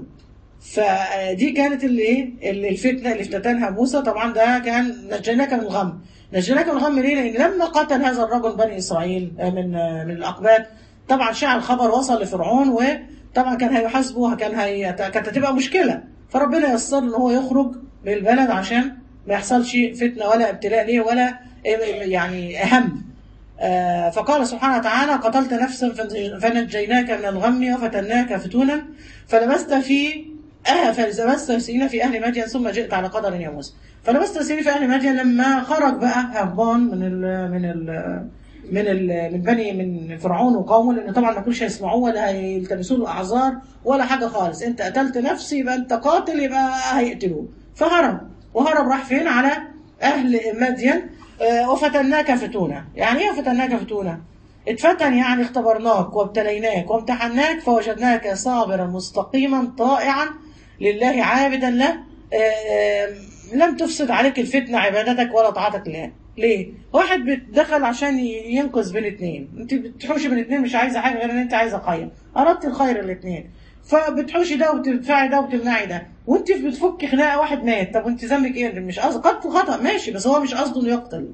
فدي كانت اللي ايه اللي الفتنه اللي افتتنها موسى طبعا ده كان نجيناك من الغم نجيناك من الغم ليه؟ لان لما قتل هذا الرجل بني اسرائيل آه، من آه، من الاقباط طبعا شاع الخبر وصل لفرعون وطبعا كان هيحاسبه كان هي كانت هتبقى مشكله فربنا يسر ان هو يخرج من البلد عشان ما يحصلش فتنه ولا ابتلاء ليه ولا يعني اهم آه، فقال سبحانه وتعالى قتلت نفسا فنج- فنجيناك من الغم وفتناك فتونا فلبست في آه فلبست سنين في أهل مدين ثم جئت على قدر يا موسى فلبست سنين في أهل مدين لما خرج بقى هربان من ال من ال من ال من بني من فرعون وقومه لان طبعا ما كانوش هيسمعوه ولا هيلتمسوا له اعذار ولا حاجه خالص انت قتلت نفسي يبقى انت قاتل يبقى هيقتلوه فهرب وهرب راح فين على اهل مدين آه، وفتناك فتونا يعني ايه فتناك فتونا اتفتن يعني اختبرناك وابتليناك وامتحناك فوجدناك صابرا مستقيما طائعا لله عابدا له آه، آه، لم تفسد عليك الفتنة عبادتك ولا طاعتك لله ليه؟ واحد بيتدخل عشان ي- ينقذ بين اتنين انت بتحوشي بين اتنين مش عايزة حاجة غير ان انت عايزة خير اردت الخير الاتنين فبتحوشي ده وبتدفعي ده وبتمنعي ده وانت بتفكي خناقه واحد مات طب وانت ذنبك ايه مش قصد قتل خطا ماشي بس هو مش قصده انه يقتل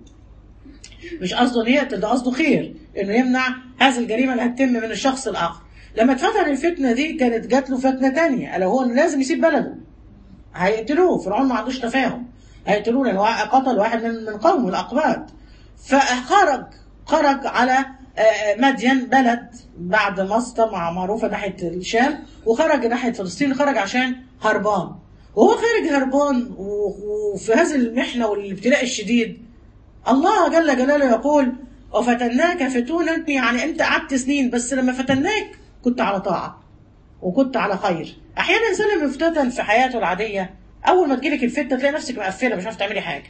مش قصده انه يقتل ده قصده خير انه يمنع هذه الجريمه اللي هتتم من الشخص الاخر لما اتفتن الفتنه دي كانت جات له فتنه تانية الا هو انه لازم يسيب بلده هيقتلوه فرعون ما عندوش تفاهم هيقتلوه لان هو قتل واحد من من قومه الاقباط فخرج خرج على آه، مدين بلد بعد مسطة مع معروفة ناحية الشام وخرج ناحية فلسطين خرج عشان هربان وهو خارج هربان و- وفي هذه المحنة والابتلاء الشديد الله جل جلاله يقول وفتناك فتونا يعني انت قعدت سنين بس لما فتناك كنت على طاعة وكنت على خير احيانا الانسان لما يفتتن في حياته العادية اول ما تجيلك الفتنة تلاقي نفسك مقفلة مش عارفه تعملي حاجة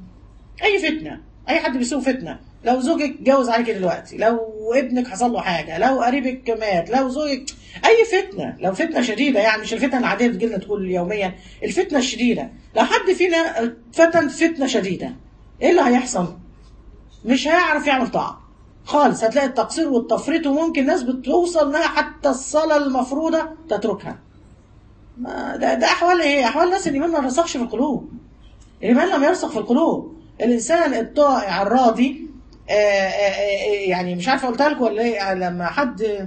اي فتنه اي حد بيسوق فتنه لو زوجك اتجوز عليك دلوقتي لو ابنك حصل له حاجه لو قريبك مات لو زوجك اي فتنه لو فتنه شديده يعني مش الفتنه العاديه اللي بتجيلنا تقول يوميا الفتنه الشديده لو حد فينا فتن فتنه شديده ايه اللي هيحصل مش هيعرف يعمل طاعه خالص هتلاقي التقصير والتفريط وممكن ناس بتوصل انها حتى الصلاه المفروضه تتركها ما ده, ده احوال ايه احوال ناس الايمان ما رسخش في القلوب الإيمان لم يرسخ في القلوب الإنسان الطائع الراضي آه، آه، آه، يعني مش عارفة قلتها لكم ولا إيه لما حد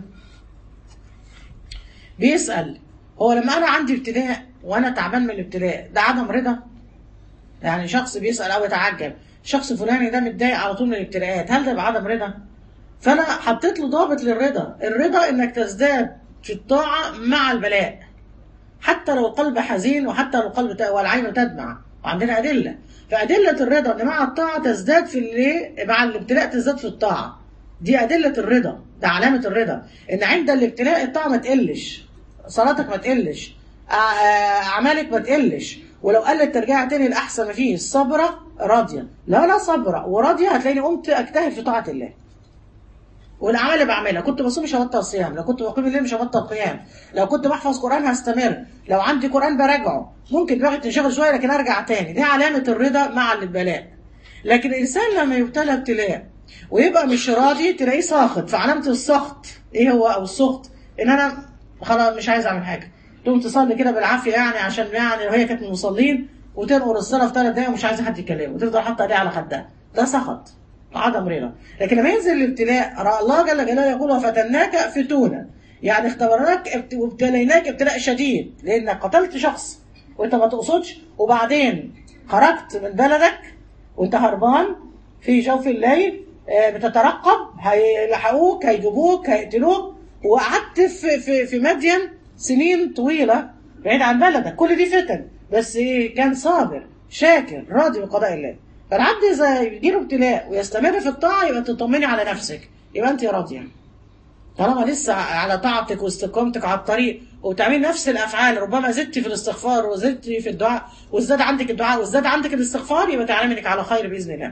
بيسأل هو لما أنا عندي ابتلاء وأنا تعبان من الابتلاء ده عدم رضا يعني شخص بيسأل أو يتعجب شخص فلاني ده متضايق على طول من الابتلاءات هل ده يبقى عدم رضا؟ فأنا حطيت له ضابط للرضا الرضا إنك تزداد في الطاعة مع البلاء حتى لو القلب حزين وحتى لو القلب ت- والعين تدمع وعندنا ادله فادله الرضا ان مع الطاعه تزداد في اللي مع الابتلاء تزداد في الطاعه دي ادله الرضا ده علامه الرضا ان عند الابتلاء الطاعه ما تقلش صلاتك ما تقلش آه، آه، اعمالك ما تقلش ولو قلت ترجع تاني الاحسن ما فيه صبره راضيه لا لا صبره وراضيه هتلاقيني قمت اجتهد في طاعه الله والاعمال اللي بعملها كنت بصوم مش هبطل صيام لو كنت بقيم الليل مش هبطل قيام لو كنت بحفظ قران هستمر لو عندي قران براجعه ممكن دماغي تنشغل شويه لكن ارجع تاني دي علامه الرضا مع البلاء لكن الانسان لما يبتلى ابتلاء ويبقى مش راضي تلاقيه ساخط فعلامه السخط ايه هو او السخط ان انا خلاص مش عايز اعمل حاجه تقوم تصلي كده بالعافيه يعني عشان يعني وهي كانت من المصلين وتنقر الصلاه في ثلاث دقايق ومش عايزه حد يكلمه وتفضل حاطه ايديها على خدها ده سخط عدم رضا لكن لما ينزل الابتلاء رأى الله جل جلاله يقول وفتناك فتونا يعني اختبرناك ابت- وابتليناك ابتلاء شديد لانك قتلت شخص وانت ما تقصدش وبعدين خرجت من بلدك وانت هربان في جوف الليل آه، بتترقب هيلحقوك هيجيبوك هيقتلوك وقعدت في في في مدين سنين طويله بعيد عن بلدك كل دي فتن بس ايه كان صابر شاكر راضي بقضاء الله فالعبد اذا يجيله ابتلاء ويستمر في الطاعه يبقى تطمني على نفسك يبقى انت راضيه طالما لسه على طاعتك واستقامتك على الطريق وبتعملي نفس الافعال ربما زدتي في الاستغفار وزدتي في الدعاء وازداد عندك الدعاء وازداد عندك الاستغفار يبقى تعلمي انك على خير باذن الله.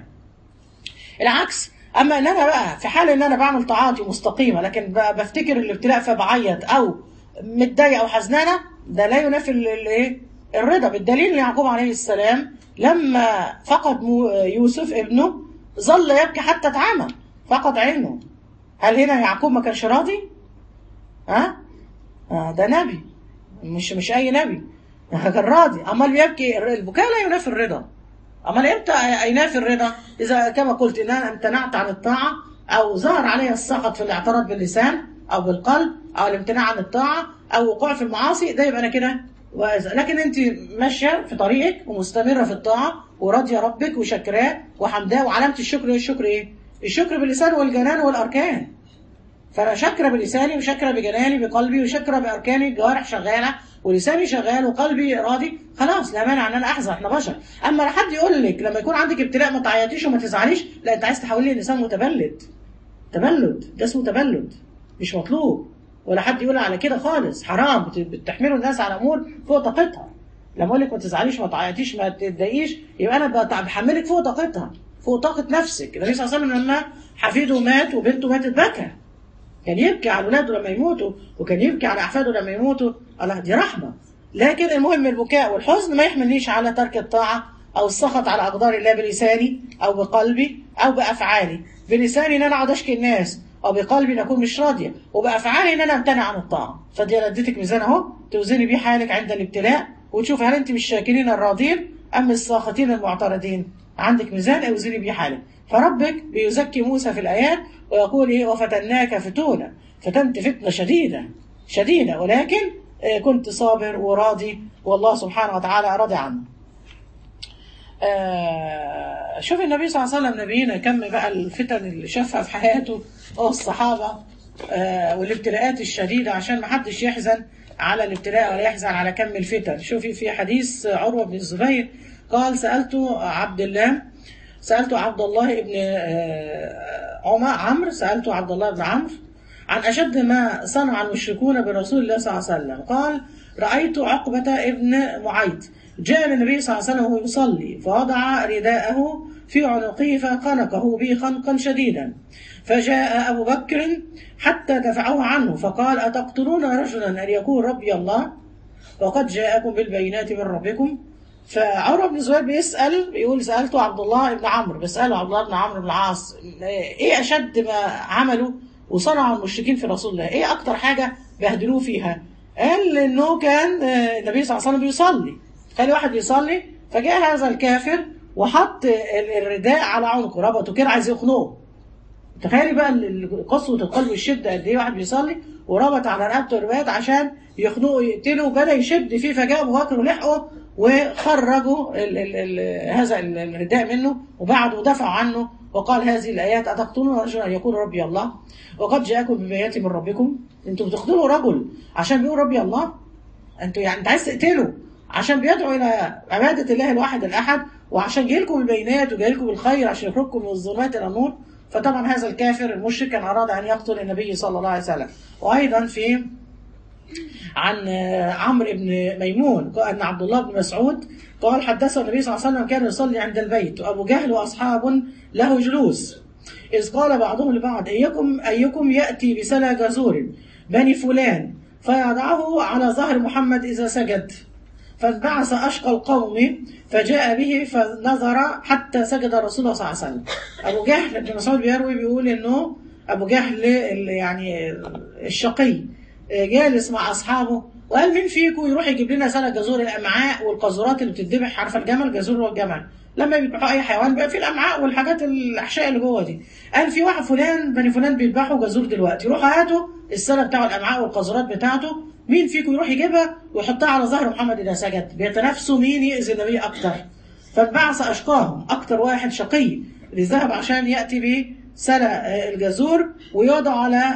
العكس اما ان انا بقى في حال ان انا بعمل طاعاتي مستقيمه لكن ب- بفتكر الابتلاء فبعيط او متضايقه او حزنانه ده لا ينافي ال- ال- ايه الرضا بالدليل ان يعقوب عليه السلام لما فقد مو- يوسف ابنه ظل يبكي حتى اتعمى فقد عينه هل هنا يعقوب ما كانش راضي؟ ها؟ آه ده نبي مش مش اي نبي كان راضي امال بيبكي البكاء لا ينافي الرضا امال امتى ينافي الرضا اذا كما قلت ان انا امتنعت عن الطاعه او ظهر علي السخط في الاعتراض باللسان او بالقلب او الامتناع عن الطاعه او وقوع في المعاصي ده يبقى انا كده وإذا- لكن انت ماشيه في طريقك ومستمره في الطاعه وراضيه ربك وشكراه وحمداه وعلامه الشكر ايه الشكر ايه؟ الشكر باللسان والجنان والاركان فانا شاكره بلساني وشاكره بجناني بقلبي وشاكره باركاني الجوارح شغاله ولساني شغال وقلبي راضي خلاص لا مانع ان انا احزن احنا بشر اما حد يقول لك لما يكون عندك ابتلاء ما تعيطيش وما تزعليش لا انت عايز تحولي انسان متبلد تبلد ده اسمه تبلد مش مطلوب ولا حد يقول على كده خالص حرام بت- بتحملوا الناس على امور فوق طاقتها لما اقول لك ما تزعليش ما تعيطيش ما تتضايقيش يبقى انا بت- بحملك فوق طاقتها فوق طاقه نفسك النبي صلى الله عليه وسلم لما حفيده مات وبنته ماتت بكى كان يبكي على اولاده لما يموتوا وكان يبكي على احفاده لما يموتوا الله دي رحمه لكن المهم البكاء والحزن ما يحملنيش على ترك الطاعه او السخط على اقدار الله بلساني او بقلبي او بافعالي بلساني ان انا اقعد اشكي الناس او بقلبي ان اكون مش راضيه وبافعالي ان انا امتنع عن الطاعه فدي انا اديتك ميزان اهو توزني بيه حالك عند الابتلاء وتشوف هل انت من الشاكرين الراضين ام الساخطين المعترضين عندك ميزان اوزني بيه حالك فربك بيزكي موسى في الايات ويقول ايه وفتناك فتونا فتنت فتنه شديده شديده ولكن آه، كنت صابر وراضي والله سبحانه وتعالى راضي عنه آه، شوف النبي صلى الله عليه وسلم نبينا كم بقى الفتن اللي شافها في حياته هو الصحابة آه، والابتلاءات الشديدة عشان ما حدش يحزن على الابتلاء ولا يحزن على كم الفتن شوفي في حديث عروة بن الزبير قال سألت عبد الله سألت عبد الله بن آه، عمر عمرو سألت عبد الله بن عمرو عن أشد ما صنع المشركون برسول الله صلى الله عليه وسلم قال رأيت عقبة ابن معيط جاء النبي صلى الله عليه وسلم وهو يصلي فوضع رداءه في عنقه فخنقه به خنقا شديدا فجاء أبو بكر حتى دفعه عنه فقال أتقتلون رجلا أن يكون ربي الله وقد جاءكم بالبينات من ربكم فعمر بن الزبير بيسأل بيقول سألته عبد الله بن عمرو بيسأله عبد الله بن عمرو بن العاص ايه أشد ما عملوا وصنعوا المشركين في رسول الله ايه أكتر حاجة بهدلوه فيها قال انه كان آه، النبي صلى الله عليه وسلم بيصلي خلي واحد بيصلي فجاء هذا الكافر وحط ال- الرداء على عنقه ربطه كده عايز يخنقه تخيلي بقى ال- ال- قسوة القلب والشدة قد ايه واحد بيصلي وربط على رقبته الرباط عشان يخنقه يقتله وبدأ يشد فيه فجاء ابو بكر ولحقه وخرجوا ال ال ال هذا ال- الرداء منه وبعد ودفعوا عنه وقال هذه الآيات أتقتلون رجلا أن يقول ربي الله وقد جاءكم ببينات من ربكم انتوا بتقتلوا رجل عشان بيقول ربي الله انتوا يعني انت عايز تقتله عشان بيدعو الى عباده الله الواحد الاحد وعشان جاي لكم البينات وجاي لكم الخير عشان يخرجكم من الظلمات الى النور فطبعا هذا الكافر المشرك كان اراد ان يقتل النبي صلى الله عليه وسلم وايضا في عن عمرو بن ميمون ان عبد الله بن مسعود قال حدثه النبي صلى الله عليه وسلم كان يصلي عند البيت وابو جهل واصحاب له جلوس إذ قال بعضهم لبعض أيكم أيكم يأتي بسلا جزور بني فلان فيضعه على ظهر محمد إذا سجد فانبعث أشقى القوم فجاء به فنظر حتى سجد رسول الله صلى الله عليه وسلم أبو جهل ابن مسعود بيروي بيقول إنه أبو جهل يعني الشقي جالس مع أصحابه وقال مين فيكم يروح يجيب لنا سنة جزور الأمعاء والقاذورات اللي بتتذبح عارفة الجمل جزور والجمل لما بيذبحوا اي حيوان بقى في الامعاء والحاجات الاحشاء اللي جوه دي قال في واحد فلان بني فلان بيذبحوا جزور دلوقتي روحوا هاتوا السنه بتاع الامعاء والقاذورات بتاعته مين فيكم يروح يجيبها ويحطها على ظهر محمد اذا سجد بيتنافسوا مين يأذي النبي اكتر فانبعث اشقاهم اكتر واحد شقي اللي ذهب عشان ياتي به سلا الجزور ويوضع على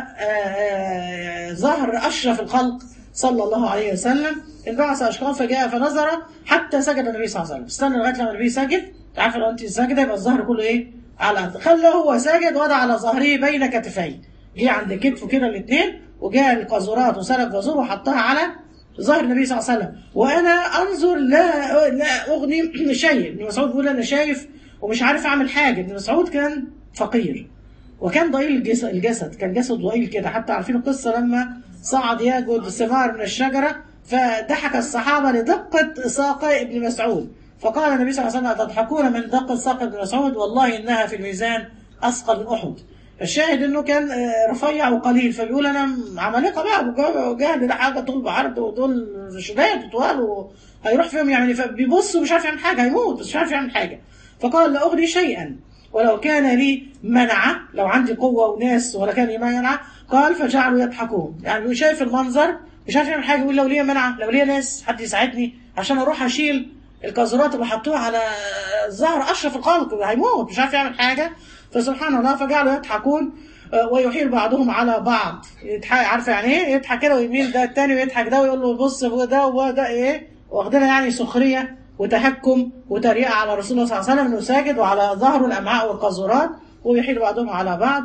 ظهر اشرف الخلق صلى الله عليه وسلم انبعث اشقاهم فجاء فنظر حتى سجد النبي صلى الله عليه وسلم استنى لغايه لما النبي سجد عارف لو انت ساجده يبقى الظهر كله ايه على الارض خلاه هو ساجد وضع على ظهره بين كتفيه جه عند كتفه كده الاثنين وجاء القاذورات وسلب جزور وحطها على ظهر النبي صلى الله عليه وسلم وانا انظر لا لا اغني شيء ابن مسعود بيقول انا شايف ومش عارف اعمل حاجه ابن مسعود كان فقير وكان ضئيل الجسد كان جسد ضئيل كده حتى عارفين القصه لما صعد ياخذ ثمار من الشجره فضحك الصحابه لدقه ساق ابن مسعود فقال النبي صلى الله عليه وسلم تضحكون من دقه ساق ابن مسعود والله انها في الميزان اثقل من احد الشاهد انه كان رفيع وقليل فبيقول انا عمالقه بقى ابو جهل ده حاجه طول بعرض ودول شداد وطوال هيروح فيهم يعني فبيبص ومش عارف يعمل حاجه هيموت بس مش عارف يعمل حاجه فقال لا اغني شيئا ولو كان لي منعه لو عندي قوه وناس ولا كان لي منعه قال فجعلوا يضحكون يعني شايف المنظر مش عارف يعمل حاجه يقول لو ليا منعه لو ليا ناس حد يساعدني عشان اروح اشيل القاذورات اللي حطوها على ظهر اشرف الخلق هيموت مش عارف يعمل حاجه فسبحان الله فجعلوا يضحكون ويحيل بعضهم على بعض يضحك عارفه يعني ايه يضحك كده ويميل ده التاني ويضحك ده ويقول له بص ده وده ايه واخدينها يعني سخريه وتهكم وتريقه على رسول الله صلى الله عليه وسلم انه ساجد وعلى ظهره الامعاء والقاذورات ويحيل بعضهم على بعض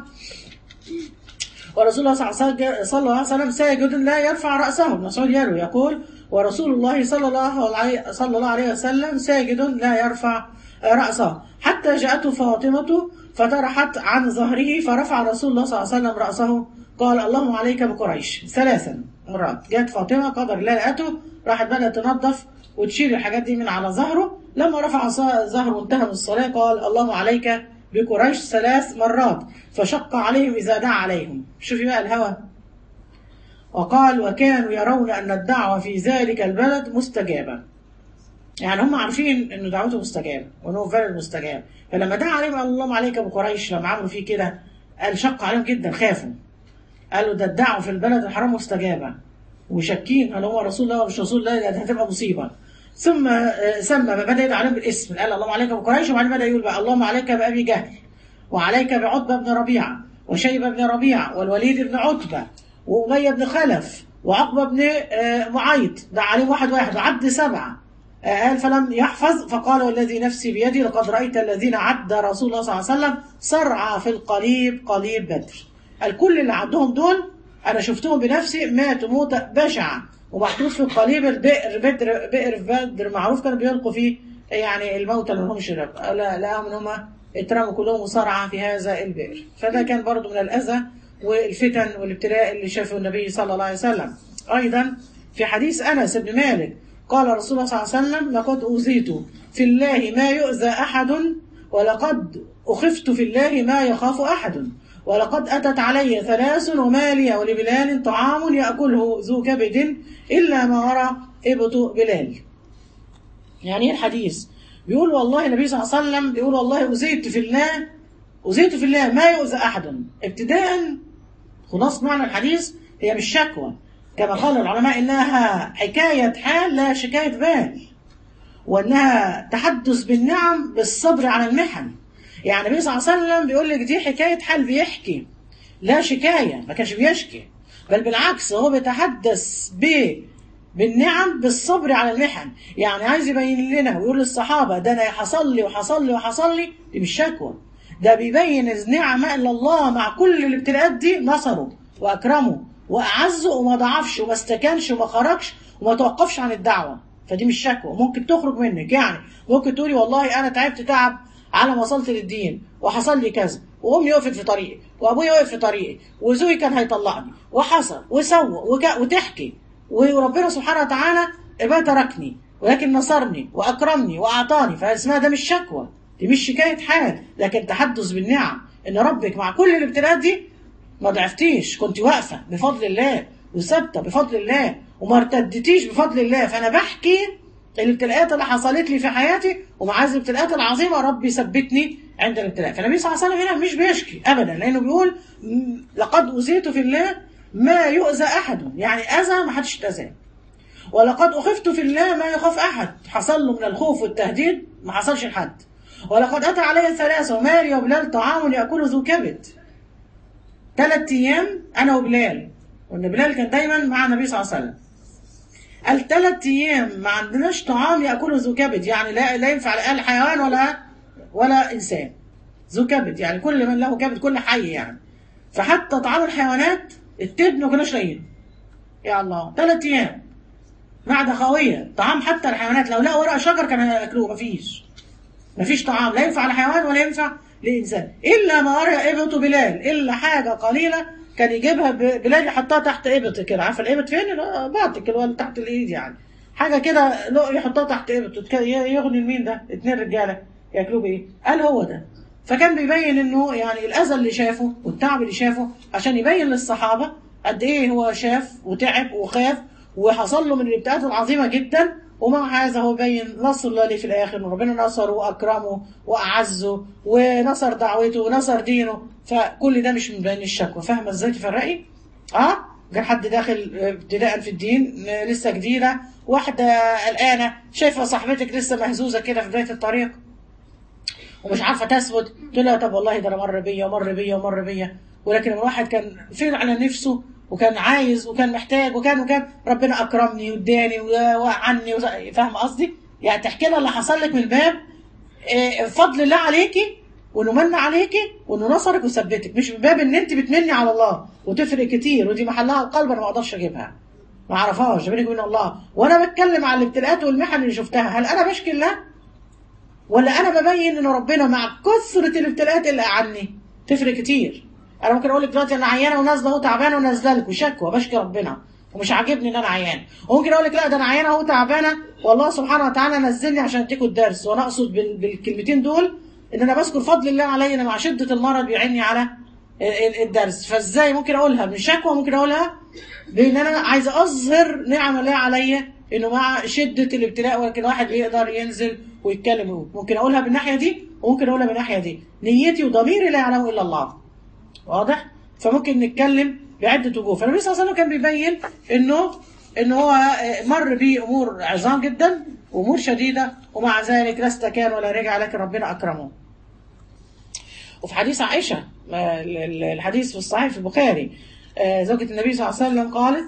ورسول الله صلى الله عليه وسلم ساجد لا يرفع راسه ابن مسعود يروي يقول ورسول الله صلى الله عليه صلى الله عليه وسلم ساجد لا يرفع راسه حتى جاءته فاطمه فطرحت عن ظهره فرفع رسول الله صلى الله عليه وسلم راسه قال اللهم عليك بقريش ثلاثا مرات جاءت فاطمه قدر الله لقته راحت بدات تنظف وتشيل الحاجات دي من على ظهره لما رفع ظهره وانتهى من الصلاه قال اللهم عليك بقريش ثلاث مرات فشق عليهم اذا دعا عليهم شوفي بقى الهوى وقال وكانوا يرون ان الدعوه في ذلك البلد مستجابه يعني هم عارفين انه دعوته مستجابه وانه فعلا مستجاب فلما دعا عليهم قال اللهم عليك بقريش لما عملوا فيه كده قال شق عليهم جدا خافوا قالوا ده الدعوه في البلد الحرام مستجابه وشاكين هل هو رسول الله مش رسول الله ده هتبقى مصيبه ثم سمى بدا يدعو عليهم بالاسم قال اللهم عليك بقريش وبعدين بدا يقول بقى اللهم عليك بابي جهل وعليك بعتبه بن ربيعه وشيبه بن ربيعه والوليد بن عتبه واميه بن خلف وعقبه بن معيط دعا عليهم واحد واحد وعد سبعه قال فلم يحفظ فقال والذي نفسي بيدي لقد رأيت الذين عد رسول الله صلى الله عليه وسلم صرعى في القليب قليب بدر الكل اللي عدهم دول أنا شفتهم بنفسي ماتوا موتة بشعة ومحطوط في القليب البئر بدر بئر بدر معروف كانوا بيلقوا فيه يعني الموتى اللي لهمش رب لا لقاهم ان هم اترموا كلهم مصارعة في هذا البئر فده كان برضو من الأذى والفتن والابتلاء اللي شافه النبي صلى الله عليه وسلم أيضا في حديث أنس بن مالك قال رسول الله صلى الله عليه وسلم لقد أوذيت في الله ما يؤذى أحد ولقد أخفت في الله ما يخاف أحد ولقد أتت علي ثلاث وما لي ولبلال طعام يأكله ذو كبد إلا ما وراء إبط بلال يعني ايه الحديث بيقول والله النبي صلى الله عليه وسلم بيقول والله أوذيت في الله أوذيت في الله ما يؤذى أحد ابتداء خلاص معنى الحديث هي مش شكوى كما قال العلماء إنها حكاية حال لا شكاية بال وإنها تحدث بالنعم بالصبر على المحن يعني النبي صلى الله عليه وسلم بيقول لك دي حكاية حال بيحكي لا شكاية ما كانش بيشكي بل بالعكس هو بيتحدث ب بالنعم بالصبر على المحن يعني عايز يبين لنا ويقول للصحابة ده أنا حصل لي وحصل لي وحصل لي دي مش شكوى ده بيبين النعم إلا الله مع كل الابتلاءات دي نصره وأكرمه وأعزه وما ضعفش وما استكانش وما خرجش وما توقفش عن الدعوة فدي مش شكوى ممكن تخرج منك يعني ممكن تقولي والله أنا تعبت تعب على ما وصلت للدين وحصل لي كذا وامي وقفت في طريقي وابويا وقف في طريقي وزوجي كان هيطلقني وحصل وسوى وجا- وتحكي وربنا سبحانه وتعالى ما تركني ولكن نصرني واكرمني واعطاني فاسمها ده مش شكوى دي مش شكايه حال لكن تحدث بالنعم ان ربك مع كل الابتلاءات دي ما ضعفتيش كنت واقفه بفضل الله وثابته بفضل الله وما ارتدتيش بفضل الله فانا بحكي الابتلاءات اللي حصلت لي في حياتي ومع هذه الابتلاءات العظيمه ربي ثبتني عند الابتلاء فالنبي صلى الله عليه وسلم هنا مش بيشكي ابدا لانه بيقول م- لقد اوذيت في الله ما يؤذى احد يعني اذى ما حدش اتاذاه ولقد أخفت في الله ما يخاف أحد حصل له من الخوف والتهديد ما حصلش لحد ولقد أتى علي ثلاثة وماري وبلال طعام يأكله ذو كبد ثلاث أيام أنا وبلال وإن بلال كان دايما مع النبي صلى الله عليه وسلم قال ثلاث أيام ما عندناش طعام يأكله ذو كبد يعني لا لا ينفع لا الحيوان ولا ولا إنسان ذو كبد يعني كل من له كبد كل حي يعني فحتى طعام الحيوانات التبن ما كناش لاقيينه يا الله ثلاث أيام معدة خاوية طعام حتى الحيوانات لو لقوا ورق شجر كانوا ياكلوه مفيش مفيش طعام لا ينفع لحيوان ولا ينفع لإنسان إلا ما ورق إبط بلال إلا حاجة قليلة كان يجيبها ب- بلال يحطها تحت إبط كده عارفة الإبط فين؟ باطك اللي هو تحت الإيد يعني حاجة كده لو يحطها تحت إبط كده ي- يغني لمين ده؟ اتنين رجالة ياكلوه بإيه؟ قال هو ده فكان بيبين إنه يعني الأذى اللي شافه والتعب اللي شافه عشان يبين للصحابة قد إيه هو شاف وتعب وخاف وحصل له من الابتلاءات العظيمة جدا ومع هذا هو بين نصر الله ليه في الآخر إن ربنا نصره وأكرمه وأعزه ونصر دعوته ونصر دينه فكل ده مش من بين الشكوى فاهمة إزاي تفرقي؟ أه؟ كان حد داخل ابتداء في الدين آه، لسه جديدة واحدة قلقانة شايفة صاحبتك لسه مهزوزة كده في بداية الطريق ومش عارفه تثبت تقول لها طب والله ده انا مر بيا ومر بيا ومر بيا ولكن الواحد كان فين على نفسه وكان عايز وكان محتاج وكان وكان ربنا اكرمني واداني وعني وز- فاهم قصدي؟ يعني تحكي لها اللي حصل لك من باب آه، فضل الله عليكي وانه من عليكي وانه نصرك وثبتك مش من باب ان انت بتمني على الله وتفرق كتير ودي محلها القلب انا ما اقدرش اجيبها ما اعرفهاش بينك وبين الله وانا بتكلم على الابتلاءات والمحن اللي شفتها هل انا بشكي الله ولا انا ببين ان ربنا مع كثره الابتلاءات اللي عني تفرق كتير انا ممكن اقول لك دلوقتي انا عيانه ونازله اهو تعبانه ونازله لك وشكوى بشكي ربنا ومش عاجبني ان انا عيان وممكن اقول لك لا ده انا عيانه اهو تعبانه والله سبحانه وتعالى نزلني عشان اديكوا الدرس وانا اقصد بال- بالكلمتين دول ان انا بذكر فضل الله علي ان مع شده المرض بيعني على ال- ال- الدرس فازاي ممكن اقولها من شكوى ممكن اقولها بان انا عايزه اظهر نعم الله عليا انه مع شده الابتلاء ولكن واحد يقدر ينزل ويتكلم ويقول. ممكن اقولها بالناحيه دي وممكن اقولها بالناحيه دي نيتي وضميري لا يعلمه الا الله واضح فممكن نتكلم بعده وجوه فالنبي صلى الله عليه وسلم كان بيبين انه ان هو مر بامور عظام جدا امور شديده ومع ذلك لا استكان ولا رجع لكن ربنا اكرمه وفي حديث عائشه آه، ال- ال- الحديث في الصحيح في البخاري آه، زوجة النبي صلى الله عليه وسلم قالت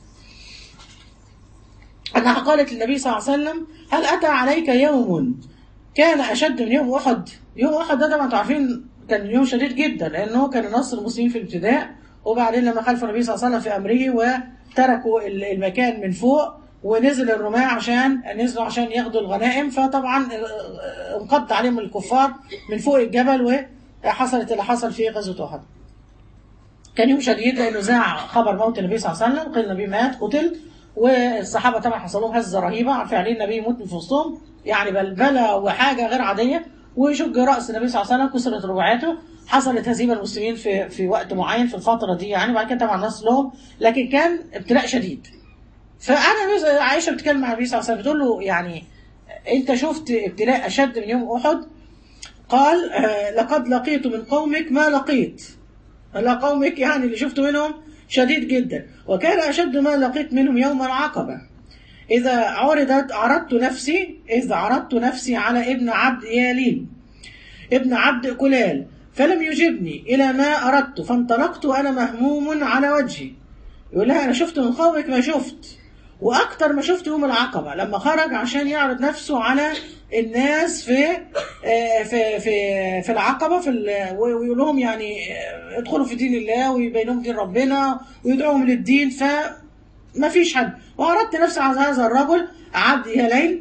أنها قالت للنبي صلى الله عليه وسلم هل أتى عليك يوم كان أشد من يوم أحد يوم أحد ده طبعا انتوا عارفين كان يوم شديد جدا لأنه كان نصر المسلمين في الابتداء وبعدين لما خلف النبي صلى الله عليه وسلم في أمره وتركوا ال- المكان من فوق ونزل الرماة عشان نزلوا عشان ياخدوا الغنائم فطبعا آه، انقض عليهم الكفار من فوق الجبل وحصلت اللي حصل في غزوة أحد كان يوم شديد لانه ذاع خبر موت النبي صلى الله عليه وسلم قيل النبي مات قتل والصحابه طبعا حصل لهم هزه رهيبه عارفين عليه النبي يموت من في وسطهم يعني بلبله وحاجه غير عاديه وشج راس النبي صلى الله عليه وسلم كسرت رباعاته حصلت هزيمه المسلمين في في وقت معين في الفتره دي يعني بعد كده طبعا الناس لهم لكن كان ابتلاء شديد فانا عائشه بتتكلم مع النبي صلى الله عليه وسلم بتقول له يعني انت شفت ابتلاء اشد من يوم احد قال آه، لقد لقيت من قومك ما لقيت على قومك يعني اللي شفته منهم شديد جدا وكان أشد ما لقيت منهم يوم العقبة إذا عرضت عرضت نفسي إذا عرضت نفسي على ابن عبد يالين ابن عبد كلال فلم يجبني إلى ما أردت فانطلقت وأنا مهموم على وجهي يقول لها أنا شفت من قومك ما شفت واكتر ما شفت يوم العقبه لما خرج عشان يعرض نفسه على الناس في آه، في في في العقبه في ال- ويقول لهم يعني آه، ادخلوا في دين الله ويبين لهم دين ربنا ويدعوهم للدين فما فيش حد وعرضت نفسي على هذا الرجل عبد يلين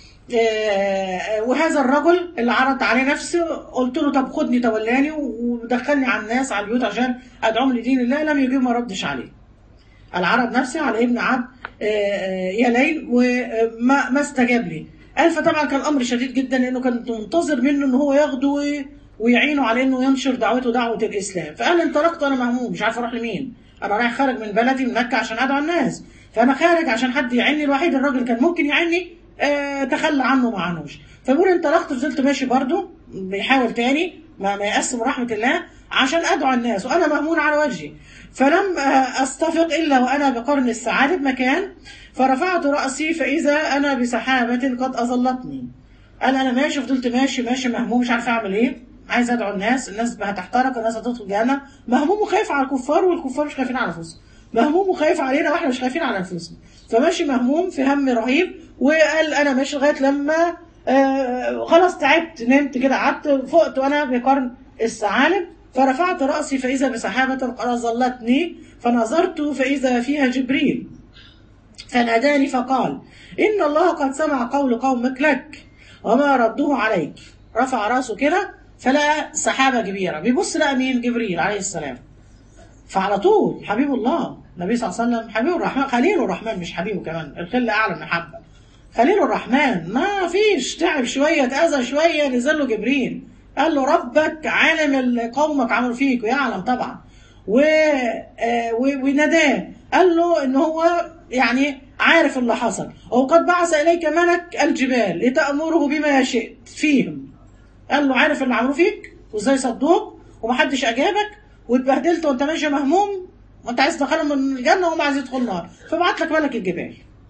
آه، وهذا الرجل اللي عرضت عليه نفسه قلت له طب خدني تولاني ودخلني على الناس على البيوت عشان ادعوهم لدين الله لم يجيب ما ردش عليه العرض نفسي على ابن عبد آه، آه، يلين وما ما استجاب لي قال فطبعا كان الامر شديد جدا لانه كنت منتظر منه ان هو ياخده وي- ويعينه على انه ينشر دعوته دعوه الاسلام فقال انطلقت وانا مهموم مش عارف اروح لمين انا رايح خارج من بلدي من مكه عشان ادعو الناس فانا خارج عشان حد يعني الوحيد الراجل كان ممكن يعني آه تخلى عنه ما عنوش فبيقول انطلقت فضلت ماشي برضه بيحاول تاني ما, ما يقسم رحمه الله عشان ادعو الناس وانا مهمون على وجهي فلم آه، استفق الا وانا بقرن السعاده بمكان فرفعت راسي فاذا انا بسحابه قد اظلتني قال انا ماشي فضلت ماشي ماشي مهموم مش عارف اعمل ايه عايز ادعو الناس الناس هتحترق الناس هتدخل جهنم مهموم وخايف على الكفار والكفار مش خايفين على انفسهم مهموم وخايف علينا واحنا مش خايفين على انفسنا فماشي مهموم في هم رهيب وقال انا ماشي لغايه لما آه خلاص تعبت نمت كده قعدت فقت وانا بقرن الثعالب فرفعت راسي فاذا بسحابه قد ظلتني فنظرت فاذا فيها جبريل فناداني فقال إن الله قد سمع قول قومك لك وما ردوه عليك رفع راسه كده فلقى سحابة كبيرة بيبص لقى مين جبريل عليه السلام فعلى طول حبيب الله النبي صلى الله عليه وسلم حبيب الرحمن خليل الرحمن مش حبيبه كمان الخل أعلى من محبة خليل الرحمن ما فيش تعب شوية اتأذى شوية نزل له جبريل قال له ربك عالم اللي قومك عملوا فيك ويعلم طبعا و... آه، و- وناداه قال له ان هو يعني عارف اللي حصل وقد بعث اليك ملك الجبال لتامره بما شئت فيهم قال له عارف اللي عملوه فيك وازاي صدوك ومحدش اجابك واتبهدلت وانت ماشي مهموم وانت عايز تدخلهم من الجنه وهم عايزين يدخلوا النار فبعت لك ملك الجبال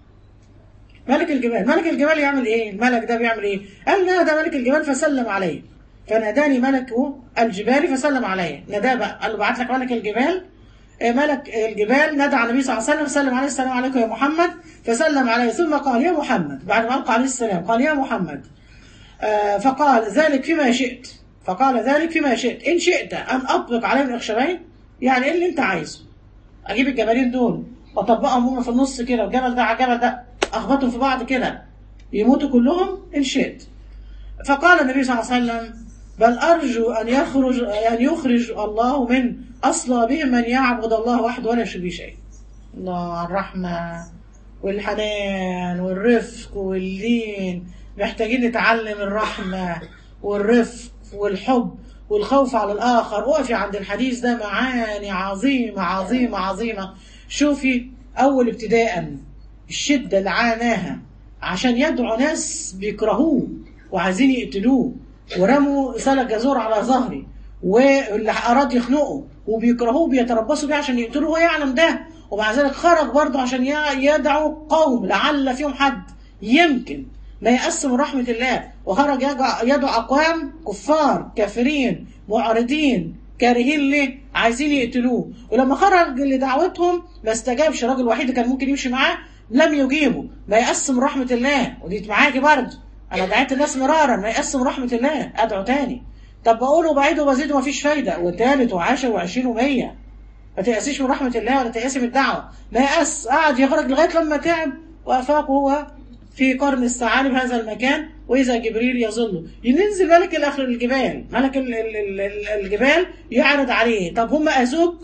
ملك الجبال ملك الجبال يعمل ايه الملك ده بيعمل ايه قال نادى ملك الجبال فسلم عليه فناداني ملك الجبال فسلم عليه ناداه بقى قال له بعت لك ملك الجبال آه، ملك الجبال نادى على النبي صلى الله عليه وسلم سلم عليه السلام عليكم يا محمد فسلم عليه ثم قال يا محمد بعد ما ألقى عليه السلام قال يا محمد آه، فقال ذلك فيما شئت فقال ذلك فيما شئت إن شئت أن أطبق عليهم الأخشبين يعني إيه اللي أنت عايزه أجيب الجبلين دول وأطبقهم هم في النص كده والجبل ده على الجبل ده أخبطهم في بعض كده يموتوا كلهم إن شئت فقال النبي صلى الله عليه وسلم بل أرجو أن يخرج أن يخرج الله من أصلابهم من يعبد الله وحده ولا يشرك به شيء. الله الرحمة والحنان والرفق واللين محتاجين نتعلم الرحمة والرفق والحب والخوف على الآخر وقفي عند الحديث ده معاني عظيمة عظيمة عظيمة شوفي أول ابتداء الشدة اللي عاناها عشان يدعو ناس بيكرهوه وعايزين يقتلوه ورموا سلك جزور على ظهري واللي أراد يخنقه وبيكرهوه بيتربصوا بيه عشان يقتلوه هو يعلم ده ومع ذلك خرج برضه عشان ي- يدعو قوم لعل فيهم حد يمكن ما يقسم رحمة الله وخرج يدعو يدعو أقوام كفار كافرين معرضين كارهين ليه عايزين يقتلوه ولما خرج لدعوتهم ما استجابش الراجل الوحيد اللي كان ممكن يمشي معاه لم يجيبه ما يقسم رحمة الله ودي معاكي برضه أنا دعيت الناس مرارا ما يقسم رحمة الله أدعو تاني طب بقول وبعيد وبزيد ومفيش فايدة وتالت وعاشر وعشرين ومية ما تيأسيش من رحمة الله ولا تيأسي من الدعوة ما يأس قعد يخرج لغاية لما تعب وأفاق هو في قرن الثعالب هذا المكان وإذا جبريل يظله ينزل ملك الأخر الجبال ملك ال- ال- ال- ال- الجبال يعرض عليه طب هم أذوك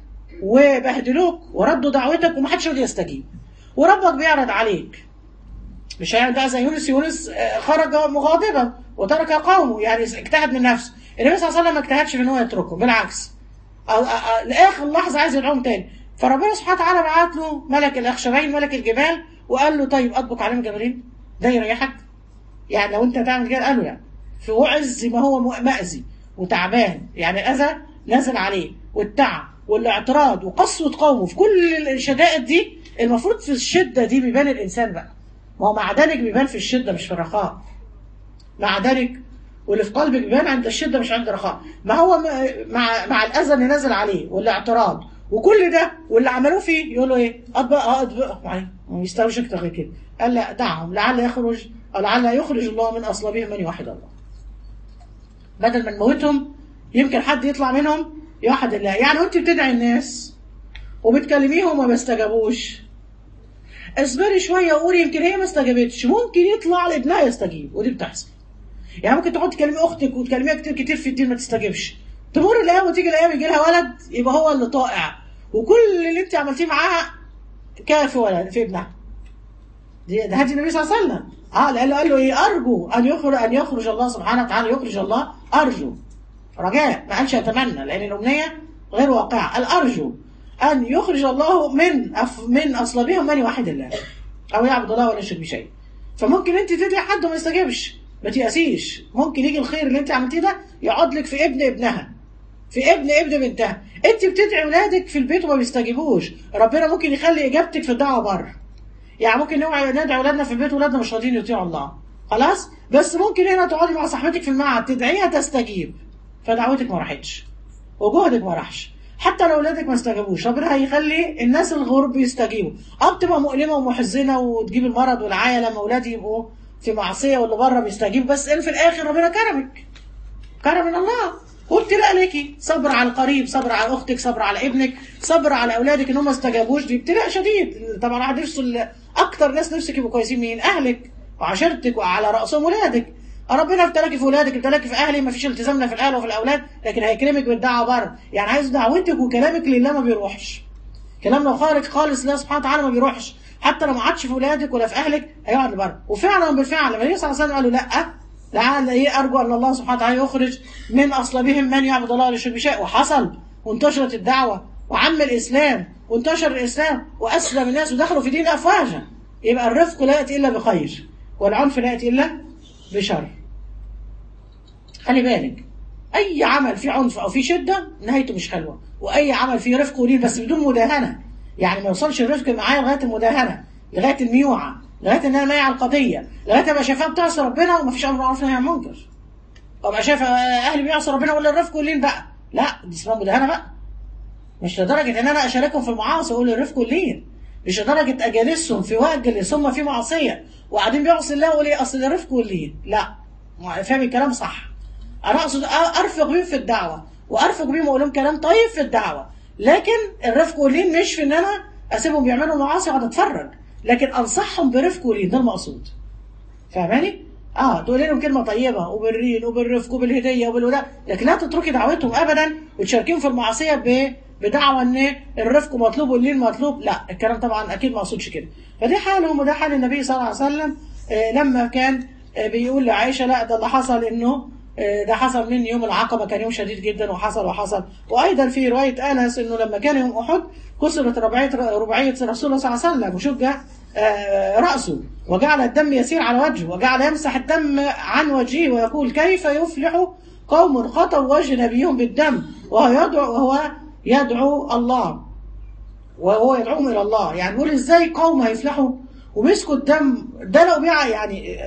وبهدلوك وردوا دعوتك ومحدش راضي يستجيب وربك بيعرض عليك مش هيعمل بقى زي يونس يونس آه، خرج مغاضبا وترك قومه يعني اجتهد من نفسه النبي صلى الله عليه وسلم ما اجتهدش في ان هو يتركه بالعكس آه، آه، آه، لاخر لحظه عايز يدعوهم تاني فربنا سبحانه وتعالى بعت له ملك الاخشبين ملك الجبال وقال له طيب اطبق عليهم جبلين ده يريحك يعني لو انت تعمل كده قال له لا في عز ما هو مأذي وتعبان يعني الاذى نازل عليه والتعب والاعتراض وقسوه قومه في كل الشدائد دي المفروض في الشده دي بيبان الانسان بقى ما هو مع ذلك بيبان في الشده مش في الرخاء مع ذلك واللي في قلبك بيبان عند الشده مش عند الرخاء ما هو م- مع مع الاذى اللي نازل عليه والاعتراض وكل ده واللي عملوه فيه يقولوا ايه اطبق اه اطبق يعني ما يستاهلوش اكتر غير كده قال لا دعهم لعل يخرج أو لعل يخرج الله من اصلابهم من يوحد الله بدل ما نموتهم يمكن حد يطلع منهم يوحد الله يعني وانت بتدعي الناس وبتكلميهم وما بيستجابوش اصبري شويه وقولي يمكن هي ما استجابتش ممكن يطلع لابنها يستجيب ودي بتحصل يعني ممكن تقعد تكلمي اختك وتكلميها كتير كتير في الدين ما تستجيبش تمر الايام وتيجي الايام يجي لها ولد يبقى هو اللي طائع وكل اللي انت عملتيه معاها كان في ولد في ابنها دي ده هدي النبي صلى الله عليه وسلم اه قال له قال له ايه ارجو ان يخرج ان يخرج الله سبحانه وتعالى يخرج الله ارجو رجاء ما قالش اتمنى لان الامنيه غير واقعه قال ارجو ان يخرج الله من أف من اصلابهم من يوحد الله او يعبد الله ولا يشرك بشيء فممكن انت تدعي حد وما يستجيبش ما تيأسيش ممكن يجي الخير اللي انت عملتيه ده يقعد لك في ابن ابنها في ابن ابن بنتها انت بتدعي اولادك في البيت وما بيستجيبوش ربنا ممكن يخلي اجابتك في الدعوه بره يعني ممكن نوعي ندعي اولادنا في البيت واولادنا مش راضيين يطيعوا الله خلاص بس ممكن هنا تقعدي مع صاحبتك في المعهد تدعيها تستجيب فدعوتك ما راحتش وجهدك ما راحش حتى لو اولادك ما استجابوش ربنا هيخلي الناس الغرب يستجيبوا اه بتبقى مؤلمه ومحزنه وتجيب المرض والعايه لما اولادي يبقوا في معصيه واللي بره بيستجيب بس في الاخر ربنا كرمك كرم من الله وابتلاء ليكي صبر على القريب صبر على اختك صبر على ابنك صبر على اولادك ان هم ما استجابوش دي ابتلاء شديد طبعا واحد نفسه اكتر ناس نفسك يبقوا كويسين مين اهلك وعشيرتك وعلى راسهم ولادك ربنا ابتلاكي في ولادك ابتلاكي في اهلي ما فيش التزام لا في الاهل وفي الاولاد لكن هيكرمك بالدعوه بره يعني عايز دعوتك وكلامك لله ما بيروحش كلام لو خارج خالص الله سبحانه وتعالى ما بيروحش حتى لو ما عادش في ولادك ولا في اهلك هيقعد بره وفعلا بالفعل لما النبي صلى الله عليه وسلم قالوا لا لعل ايه ارجو ان الله سبحانه وتعالى يخرج من اصلابهم من يعبد الله ولا يشرك بشيء وحصل وانتشرت الدعوه وعم الاسلام وانتشر الاسلام واسلم الناس ودخلوا في دين افواجا يبقى الرفق لا ياتي الا بخير والعنف لا ياتي الا بشر خلي بالك اي عمل فيه عنف او فيه شده نهايته مش حلوه واي عمل فيه رفق ولين بس بدون مداهنه يعني ما يوصلش الرفق معايا لغايه المداهنه لغايه الميوعه لغايه ان انا مايع القضيه لغايه ما شايفاها بتعصي ربنا ومفيش امر معروف نهي عن منكر وابقى شايف اهلي بيعصوا ربنا ولا الرفق واللين بقى لا دي اسمها مداهنه بقى مش لدرجه ان انا اشاركهم في المعاصي واقول الرفق واللين مش لدرجه اجالسهم في وقت ثم في معصيه وقاعدين بيعصي الله واقول ايه اصل الرفق واللين لا فاهم الكلام صح انا اقصد ارفق بيهم في الدعوه وارفق بيهم واقول لهم كلام طيب في الدعوه لكن الرفق واللين مش في ان انا اسيبهم بيعملوا معاصي واقعد اتفرج لكن انصحهم برفق ولين ده المقصود فاهماني؟ اه تقول لهم كلمه طيبه وبالرين وبالرفق وبالهديه وبالولاء لكن لا تتركي دعوتهم ابدا وتشاركيهم في المعصيه ب بدعوه ان الرفق مطلوب واللين مطلوب لا الكلام طبعا اكيد ما اقصدش كده فدي حالهم وده حال النبي صلى الله عليه وسلم آه لما كان آه بيقول لعائشه لا ده اللي حصل انه آه ده حصل من يوم العقبه كان يوم شديد جدا وحصل وحصل وايضا في روايه انس انه لما كان يوم احد كسرت رباعيه رباعيه رسول الله صلى الله عليه وسلم وشج راسه وجعل الدم يسير على وجهه وجعل يمسح الدم عن وجهه ويقول كيف يفلح قوم خطوا وجه نبيهم بالدم وهو يدعو وهو يدعو الله وهو يدعوهم الى الله يعني بيقول ازاي قوم هيفلحوا ومسكوا الدم ده لو بيع يعني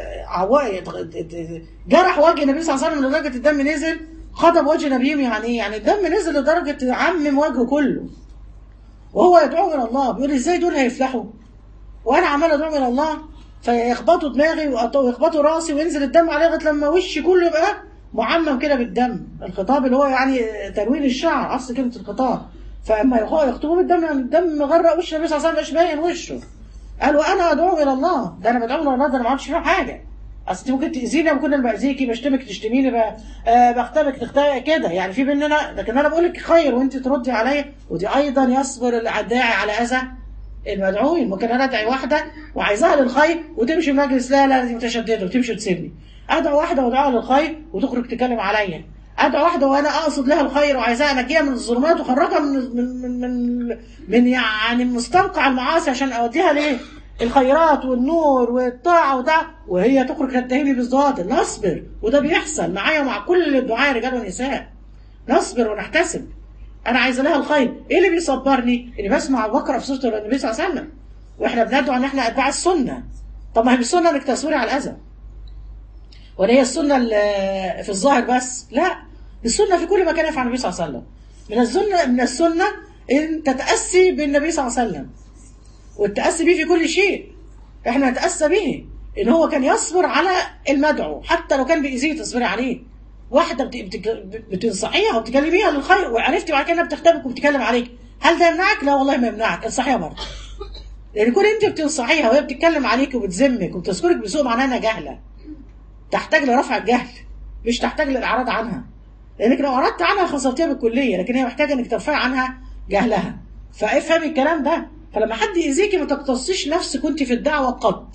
جرح وجه النبي صلى الله عليه وسلم لدرجه الدم نزل خطب وجه نبيهم يعني ايه؟ يعني الدم نزل لدرجه عمم وجهه كله وهو يدعوهم الى الله بيقول ازاي دول هيفلحوا وانا عمال ادعوهم الى الله فيخبطوا دماغي ويخبطوا راسي وينزل الدم عليه لغايه لما وشي كله يبقى معمم كده بالدم الخطاب اللي هو يعني تلوين الشعر اصل كلمه الخطاب فاما يخطبوا بالدم يعني الدم غرق وش النبي صلى الله عليه وسلم مش باين وشه قال وانا ادعوهم الى الله ده انا بدعوهم الى الله ده انا ما عملتش فيهم حاجه اصل انت ممكن تاذيني ممكن انا باذيكي بشتمك تشتميني آه بختبك تختبك كده يعني في بيننا لكن انا بقول لك خير وانت تردي عليا ودي ايضا يصبر الداعي على اذى المدعوين ممكن انا ادعي واحده وعايزاها للخير وتمشي مجلس لا لا دي متشدده وتمشي وتسيبني ادعو واحده وادعوها للخير وتخرج تتكلم عليا ادعو واحده وانا اقصد لها الخير وعايزاها انجيها من الظلمات وخرجها من من من من, من يعني مستنقع المعاصي عشان اوديها لايه؟ الخيرات والنور والطاعه وده وهي تخرج تتهمني بالظواهر نصبر وده بيحصل معايا ومع كل الدعاء رجال ونساء نصبر ونحتسب انا عايزه لها الخير ايه اللي بيصبرني اللي بسمع وبقرا في سوره النبي صلى الله عليه وسلم واحنا بندعو ان احنا اتباع السنه طب ما هي بالسنه انك تصبري على الاذى ولا هي السنه في الظاهر بس لا السنه في كل مكان يفعل النبي صلى الله عليه وسلم من السنه من السنه ان تتاسي بالنبي صلى الله عليه وسلم والتاسي به في كل شيء احنا نتاسى به ان هو كان يصبر على المدعو حتى لو كان باذيه تصبري عليه واحده بت- بت- بتنصحيها وبتكلميها للخير وعرفتي بعد كده انها بتختبرك وبتتكلم عليك هل ده يمنعك؟ لا والله ما يمنعك انصحيها برضه لان كون انت بتنصحيها وهي بتتكلم عليك وبتذمك وبتذكرك بسوء معناها انها جاهله تحتاج لرفع الجهل مش تحتاج للاعراض عنها لانك لو اردت عنها خسرتيها بالكليه لكن هي محتاجه انك ترفعي عنها جهلها فافهمي الكلام ده فلما حد يأذيكي ما تقتصيش نفسك وانت في الدعوه قط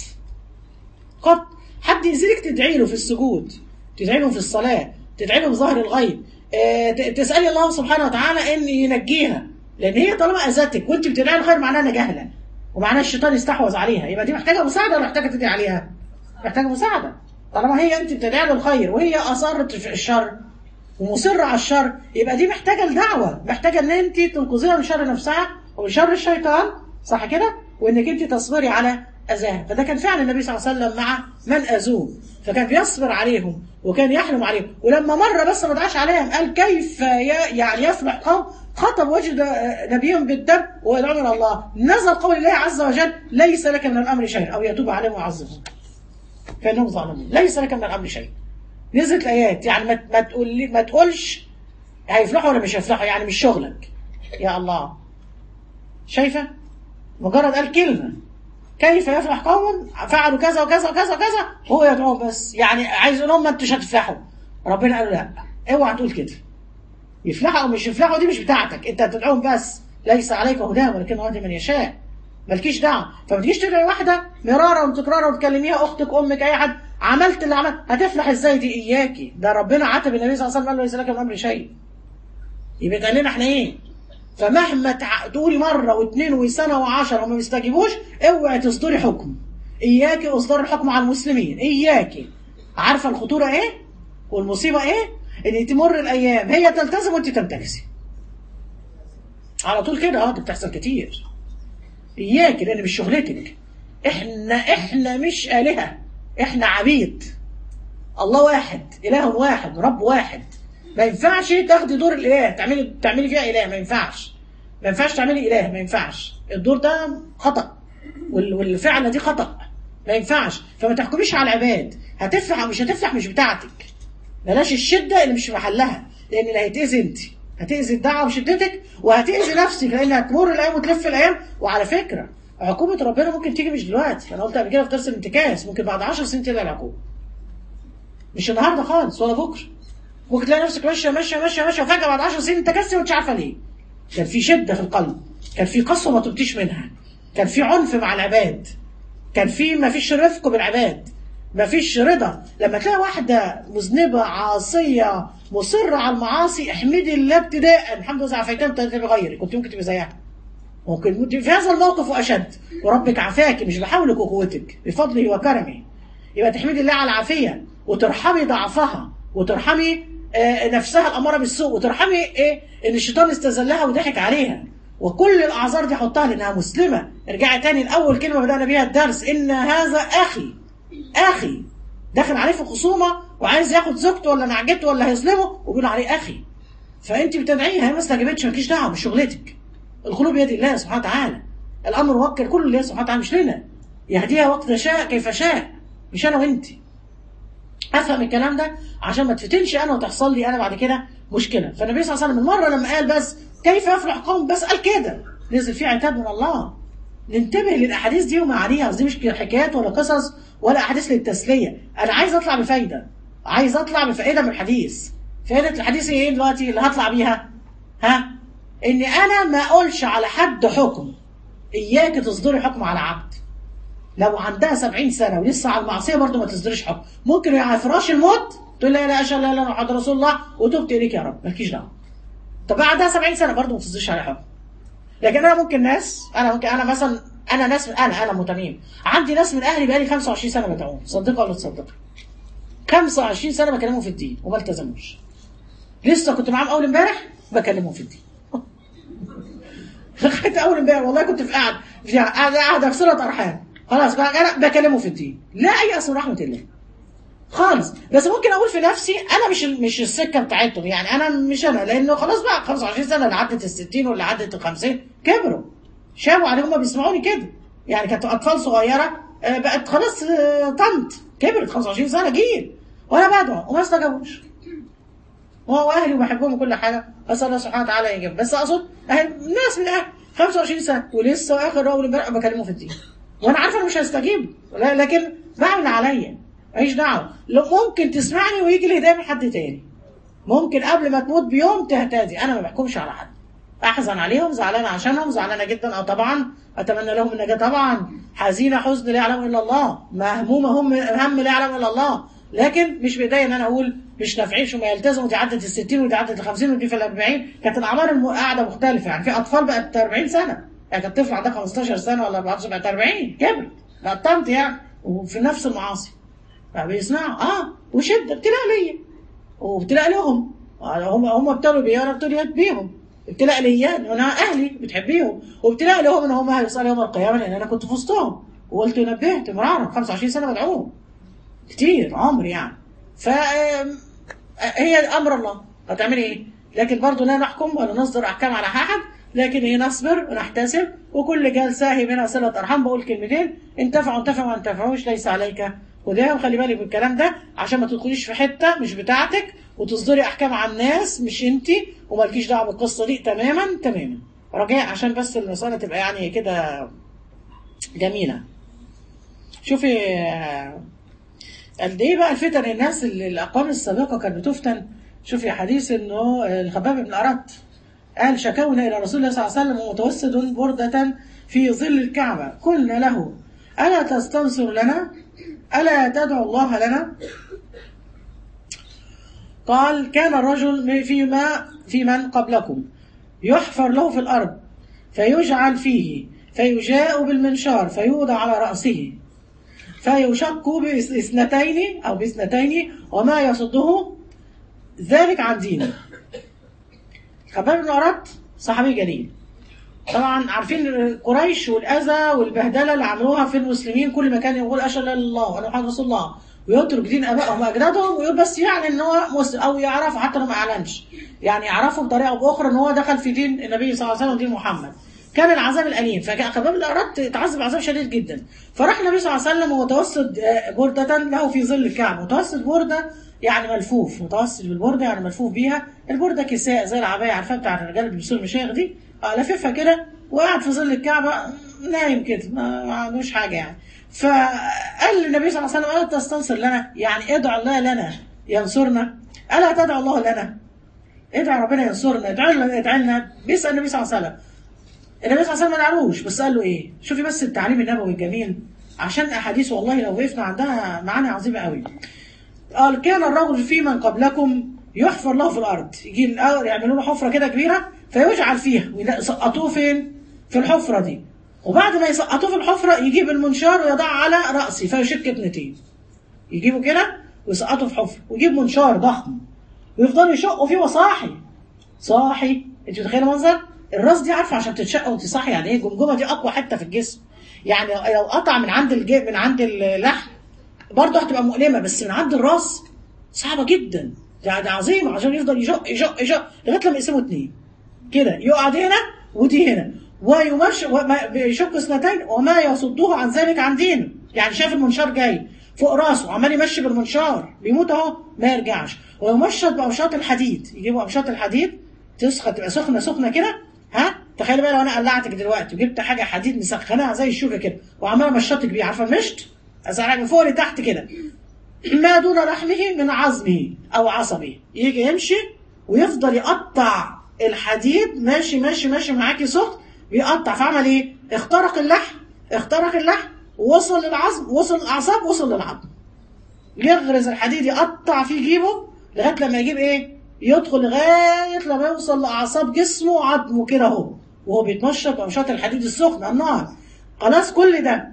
قط حد يأذيك تدعي له في السجود تدعي له في الصلاه تدعي له بظهر الغيب آه، ت- تسالي الله سبحانه وتعالى ان ينجيها لان هي طالما اذتك وانت بتدعي له خير معناها انها جاهله ومعناها الشيطان يستحوذ عليها يبقى دي محتاجه مساعده ولا محتاجه تدعي عليها؟ محتاجه مساعده طالما هي انت بتدعي له الخير وهي اصرت في الشر ومصرة على الشر يبقى دي محتاجة الدعوة محتاجة ان انت تنقذيها من شر نفسها ومن شر الشيطان صح كده وانك انت تصبري على اذاها فده كان فعل النبي صلى الله عليه وسلم مع من اذوه فكان بيصبر عليهم وكان يحلم عليهم ولما مرة بس ما دعاش عليهم قال كيف ي- يعني يفلح قوم خطب وجد نبيهم بالدم ويدعون الى الله نزل قول الله عز وجل ليس لك من الامر شيء او يتوب عليهم ويعذبهم كانهم ظالمون ليس لك من الامر شيء نزلت الايات يعني ما ما تقول لي ما تقولش هيفلحوا ولا مش هيفلحوا يعني مش شغلك يا الله شايفه مجرد قال كلمه كيف يفلح قوم فعلوا كذا وكذا وكذا وكذا هو يدعوهم بس يعني عايز يقول لهم ما انتوش هتفلحوا ربنا قال له لا اوعى تقول كده يفلحوا او مش يفلحوا دي مش بتاعتك انت هتدعوهم بس ليس عليك هداهم ولكن هدي من يشاء مالكيش دعوه فما تجيش تدعي واحده مرارا وتكرارا وتكلميها اختك امك اي حد عملت اللي عملت هتفلح ازاي دي اياكي ده ربنا عاتب النبي صلى الله عليه وسلم قال له ليس لك من الامر شيء يبقى قال لنا احنا ايه فمهما تع... تقولي مره واثنين وسنه وعشرة وما بيستجيبوش اوعي تصدري حكم اياكي اصدار الحكم على المسلمين اياكي عارفه الخطوره ايه والمصيبه ايه ان تمر الايام هي تلتزم وانت تنتكسي على طول كده اه ده بتحصل كتير اياكي لان مش شغلتك احنا احنا مش الهه احنا عبيد الله واحد اله واحد رب واحد ما ينفعش تاخدي دور الاله تعملي تعملي فيها اله ما ينفعش ما ينفعش تعملي اله ما ينفعش الدور ده خطا وال- والفعله دي خطا ما ينفعش فما تحكميش على العباد هتفلح او مش هتفلح مش بتاعتك بلاش الشده اللي مش في محلها لان اللي هيتاذي انت هتاذي الدعوه بشدتك وهتاذي نفسك لان هتمر الايام وتلف الايام وعلى فكره عقوبه ربنا ممكن تيجي مش دلوقتي انا قلت قبل كده في درس الانتكاس ممكن بعد 10 سنين تلاقي العقوبه مش النهارده خالص ولا بكره ممكن تلاقي نفسك ماشيه ماشيه ماشيه ماشيه وفجاه بعد 10 سنين انتكستي وانت عارفه ليه كان في شده في القلب كان في قسوه ما تبتيش منها كان في عنف مع العباد كان في ما فيش رفق بالعباد ما فيش رضا لما تلاقي واحدة مذنبة عاصية مصرة على المعاصي احمدي الله ابتداء الحمد لله عافيتها انت تبقى غيرك كنت ممكن تبقى زيها ممكن كنت في هذا الموقف واشد وربك عافاك مش بحولك وقوتك بفضله وكرمه يبقى تحمدي الله على العافية وترحمي ضعفها وترحمي آه، نفسها الأمارة بالسوء وترحمي ايه ان الشيطان استذلها وضحك عليها وكل الاعذار دي حطها لانها مسلمه ارجعي تاني لاول كلمه بدانا بيها الدرس ان هذا اخي اخي داخل عليه في خصومه وعايز ياخد زوجته ولا نعجته ولا هيظلمه وبيقول عليه اخي فانت بتدعيها هي ما استجابتش مالكيش دعوه مش شغلتك القلوب بيد الله سبحانه وتعالى الامر موكل كله لله سبحانه وتعالى مش لنا يهديها وقت شاء كيف شاء مش انا وانت افهم الكلام ده عشان ما تفتنش انا وتحصل لي انا بعد كده مشكله فالنبي صلى الله عليه وسلم المره لما قال بس كيف يفلح قوم بس قال كده نزل فيه عتاب من الله ننتبه للاحاديث دي ومعانيها دي مش حكايات ولا قصص ولا احاديث للتسليه انا عايز اطلع بفايده عايز اطلع بفائده من الحديث فائده الحديث ايه دلوقتي اللي هطلع بيها ها ان انا ما اقولش على حد حكم اياك تصدري حكم على عبد لو عندها 70 سنه ولسه على المعصيه برضه ما تصدريش حكم ممكن على فراش الموت تقول لا لا اشهد لا اله الا الله محمد رسول الله وتبت اليك يا رب مالكيش دعوه طب عندها 70 سنه برضه ما تصدريش على حكم لكن انا ممكن ناس انا ممكن انا مثلا انا ناس من انا انا متميم عندي ناس من اهلي بقالي 25 سنه بدعوهم صدقوا ولا تصدقوا 25 سنه بكلمهم في الدين وما التزموش لسه كنت معاهم اول امبارح بكلمهم في الدين لغايه اول امبارح والله كنت في قاعد في قاعده قاعده في صله ارحام خلاص بقى انا بكلمه في الدين لا اي اصل رحمه الله خالص بس ممكن اقول في نفسي انا مش مش السكه بتاعتهم يعني انا مش انا لانه خلاص بقى 25 سنه اللي عدت ال 60 واللي عدت ال 50 كبروا شابوا عليهم هم بيسمعوني كده يعني كانت اطفال صغيره آه، بقت خلاص آه، طنط كبرت 25 سنه جيل وانا بدعو وما استجابوش وهو اهلي وبحبهم وكل حاجه بس الله سبحانه وتعالى يجيب بس اقصد أهل ناس من اهل 25 سنه ولسه اخر اول امبارح بكلمه في الدين وانا عارفه انه مش هيستجيب لا- لكن بعمل عليا ماليش دعوه لو ممكن تسمعني ويجي الهدايه من حد تاني ممكن قبل ما تموت بيوم تهتدي انا ما بحكمش على حد احزن عليهم زعلانه عشانهم زعلانه جدا اه طبعا اتمنى لهم النجاه طبعا حزينه حزن لا يعلم الا الله مهمومه هم هم لا يعلم الا الله لكن مش بايديا ان انا اقول مش نافعينش وما يلتزموا دي عدت ال 60 ودي عدت ال 50 ودي في ال 40 كانت الاعمار الم- قاعده مختلفه يعني في اطفال بقت 40 سنه يعني كانت طفل عندها 15 سنه ولا 14 بقت 40 كبرت بقت طنط يعني وفي نفس المعاصي فبيسمعوا اه وشده ابتلاء ليا وابتلاء لهم هم هم ابتلوا بيا وانا ابتليت بيهم ابتلاء ليا ان انا اهلي بتحبيهم وابتلاء لهم ان هم هيوصلوا يوم القيامه لان انا كنت في وسطهم وقلت نبهت مرارا 25 سنه بدعوهم كتير عمر يعني ف آم، هي امر الله هتعملي ايه لكن برضه لا نحكم ولا نصدر احكام على احد لكن هي نصبر ونحتسب وكل جلسه هي منها صله ارحام بقول كلمتين انتفعوا انتفعوا ما انتفعوش ليس عليك وده وخلي بالك من الكلام ده عشان ما تدخليش في حته مش بتاعتك وتصدري احكام على الناس مش انت ومالكيش دعوه بالقصه دي تماما تماما رجاء عشان بس المساله تبقى يعني كده جميله شوفي آه، قد ايه بقى الفتن الناس اللي الاقوام السابقه كانت بتفتن شوفي حديث انه الخباب بن ارت قال شكونا الى رسول الله صلى الله عليه وسلم ومتوسد برده في ظل الكعبه قلنا له الا تستنصر لنا الا تدعو الله لنا قال كان الرجل فيما في من قبلكم يحفر له في الارض فيجعل فيه فيجاء بالمنشار فيوضع على راسه فيشق باثنتين او باثنتين وما يصده ذلك عن دينه خباب بن أرد صحابي جليل طبعا عارفين قريش والاذى والبهدله اللي عملوها في المسلمين كل ما كان يقول اشهد ان لا اله الا الله وانا محمد رسول الله ويترك دين ابائهم واجدادهم ويقول بس يعني ان هو مسلم او يعرف حتى لو ما اعلنش يعني يعرفوا بطريقه او باخرى ان هو دخل في دين النبي صلى الله عليه وسلم ودين محمد كان العذاب الاليم فكان خباب بن أرد تعذب عذاب شديد جدا فراح النبي صلى الله عليه وسلم ومتوسد آه، برده له في ظل الكعبه متوسد برده يعني ملفوف متوسد بالبرده يعني ملفوف بيها البرده كساء زي العبايه عارفاها بتاع الرجاله اللي بيلبسوها المشايخ دي اه لففها كده وقاعد في ظل الكعبه نايم كده ما ما عندوش حاجه يعني فقال النبي صلى الله عليه وسلم الا تستنصر لنا يعني ادعو الله لنا ينصرنا الا تدعو الله لنا ادعو ربنا ينصرنا ادعو لنا ادعي لنا بيسال النبي صلى الله عليه وسلم النبي صلى الله عليه وسلم ما دعوش بس قال له ايه شوفي بس التعليم النبوي الجميل عشان احاديث والله لو وقفنا عندها معاني عظيمه قوي قال كان الرجل في من قبلكم يحفر له في الارض يجي الأرض يعملوا له حفره كده كبيره فيجعل فيها ويسقطوه فين في الحفره دي وبعد ما يسقطوه في الحفره يجيب المنشار ويضع على راسي فيشك ابنتين يجيبوا كده ويسقطوا في حفره ويجيب منشار ضخم ويفضلوا يشقوا فيه وصاحي صاحي انت متخيله منظر الراس دي عارفه عشان تتشق وانت صاحي يعني ايه الجمجمه دي اقوى حته في الجسم يعني لو قطع من عند الج... من عند اللحم برضه هتبقى مؤلمه بس من عند الراس صعبه جدا يعني عظيمه عشان يفضل يشق يشق يشق لغايه لما يقسموا اتنين كده يقع دي هنا ودي هنا ويمشي وما- بيشق اثنتين وما يصده عن ذلك عن دينه يعني شاف المنشار جاي فوق راسه عمال يمشي بالمنشار بيموت اهو ما يرجعش ويمشط بأمشاط الحديد يجيبوا أمشاط الحديد تسخن تبقى سخنه سخنه كده ها تخيل بقى لو انا قلعتك دلوقتي وجبت حاجه حديد مسخناها زي الشوكه كده وعماله مشطك بيه عارفه المشط ازرع من فوق لتحت كده ما دون لحمه من عظمه او عصبه يجي يمشي ويفضل يقطع الحديد ماشي ماشي ماشي معاكي سخن بيقطع فعمل ايه؟ اخترق اللحم اخترق اللحم وصل للعظم وصل الاعصاب وصل للعظم يغرز الحديد يقطع فيه جيبه لغايه لما يجيب ايه؟ يدخل لغايه لما يوصل لاعصاب جسمه وعظمه كده اهو وهو بيتمشط بمشاط الحديد السخن على النار خلاص كل ده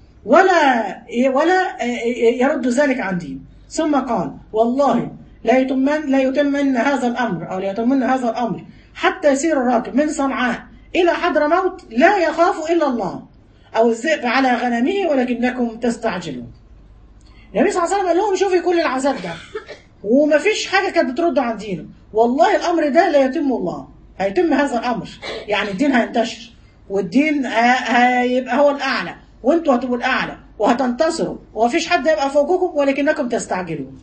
ولا ولا يرد ذلك عن دين ثم قال والله لا يتمن لا يتمن هذا الامر او لا يتمن هذا الامر حتى يسير الراكب من صنعاء الى حضرموت لا يخاف الا الله او الذئب على غنمه ولكنكم تستعجلون النبي صلى الله عليه وسلم قال لهم شوفي كل العذاب ده ومفيش حاجه كانت بترد عن دينه والله الامر ده لا يتم الله هيتم هذا الامر يعني الدين هينتشر والدين ه- هيبقى هو الاعلى وانتوا هتبقوا الاعلى وهتنتصروا ومفيش حد هيبقى فوقكم ولكنكم تستعجلون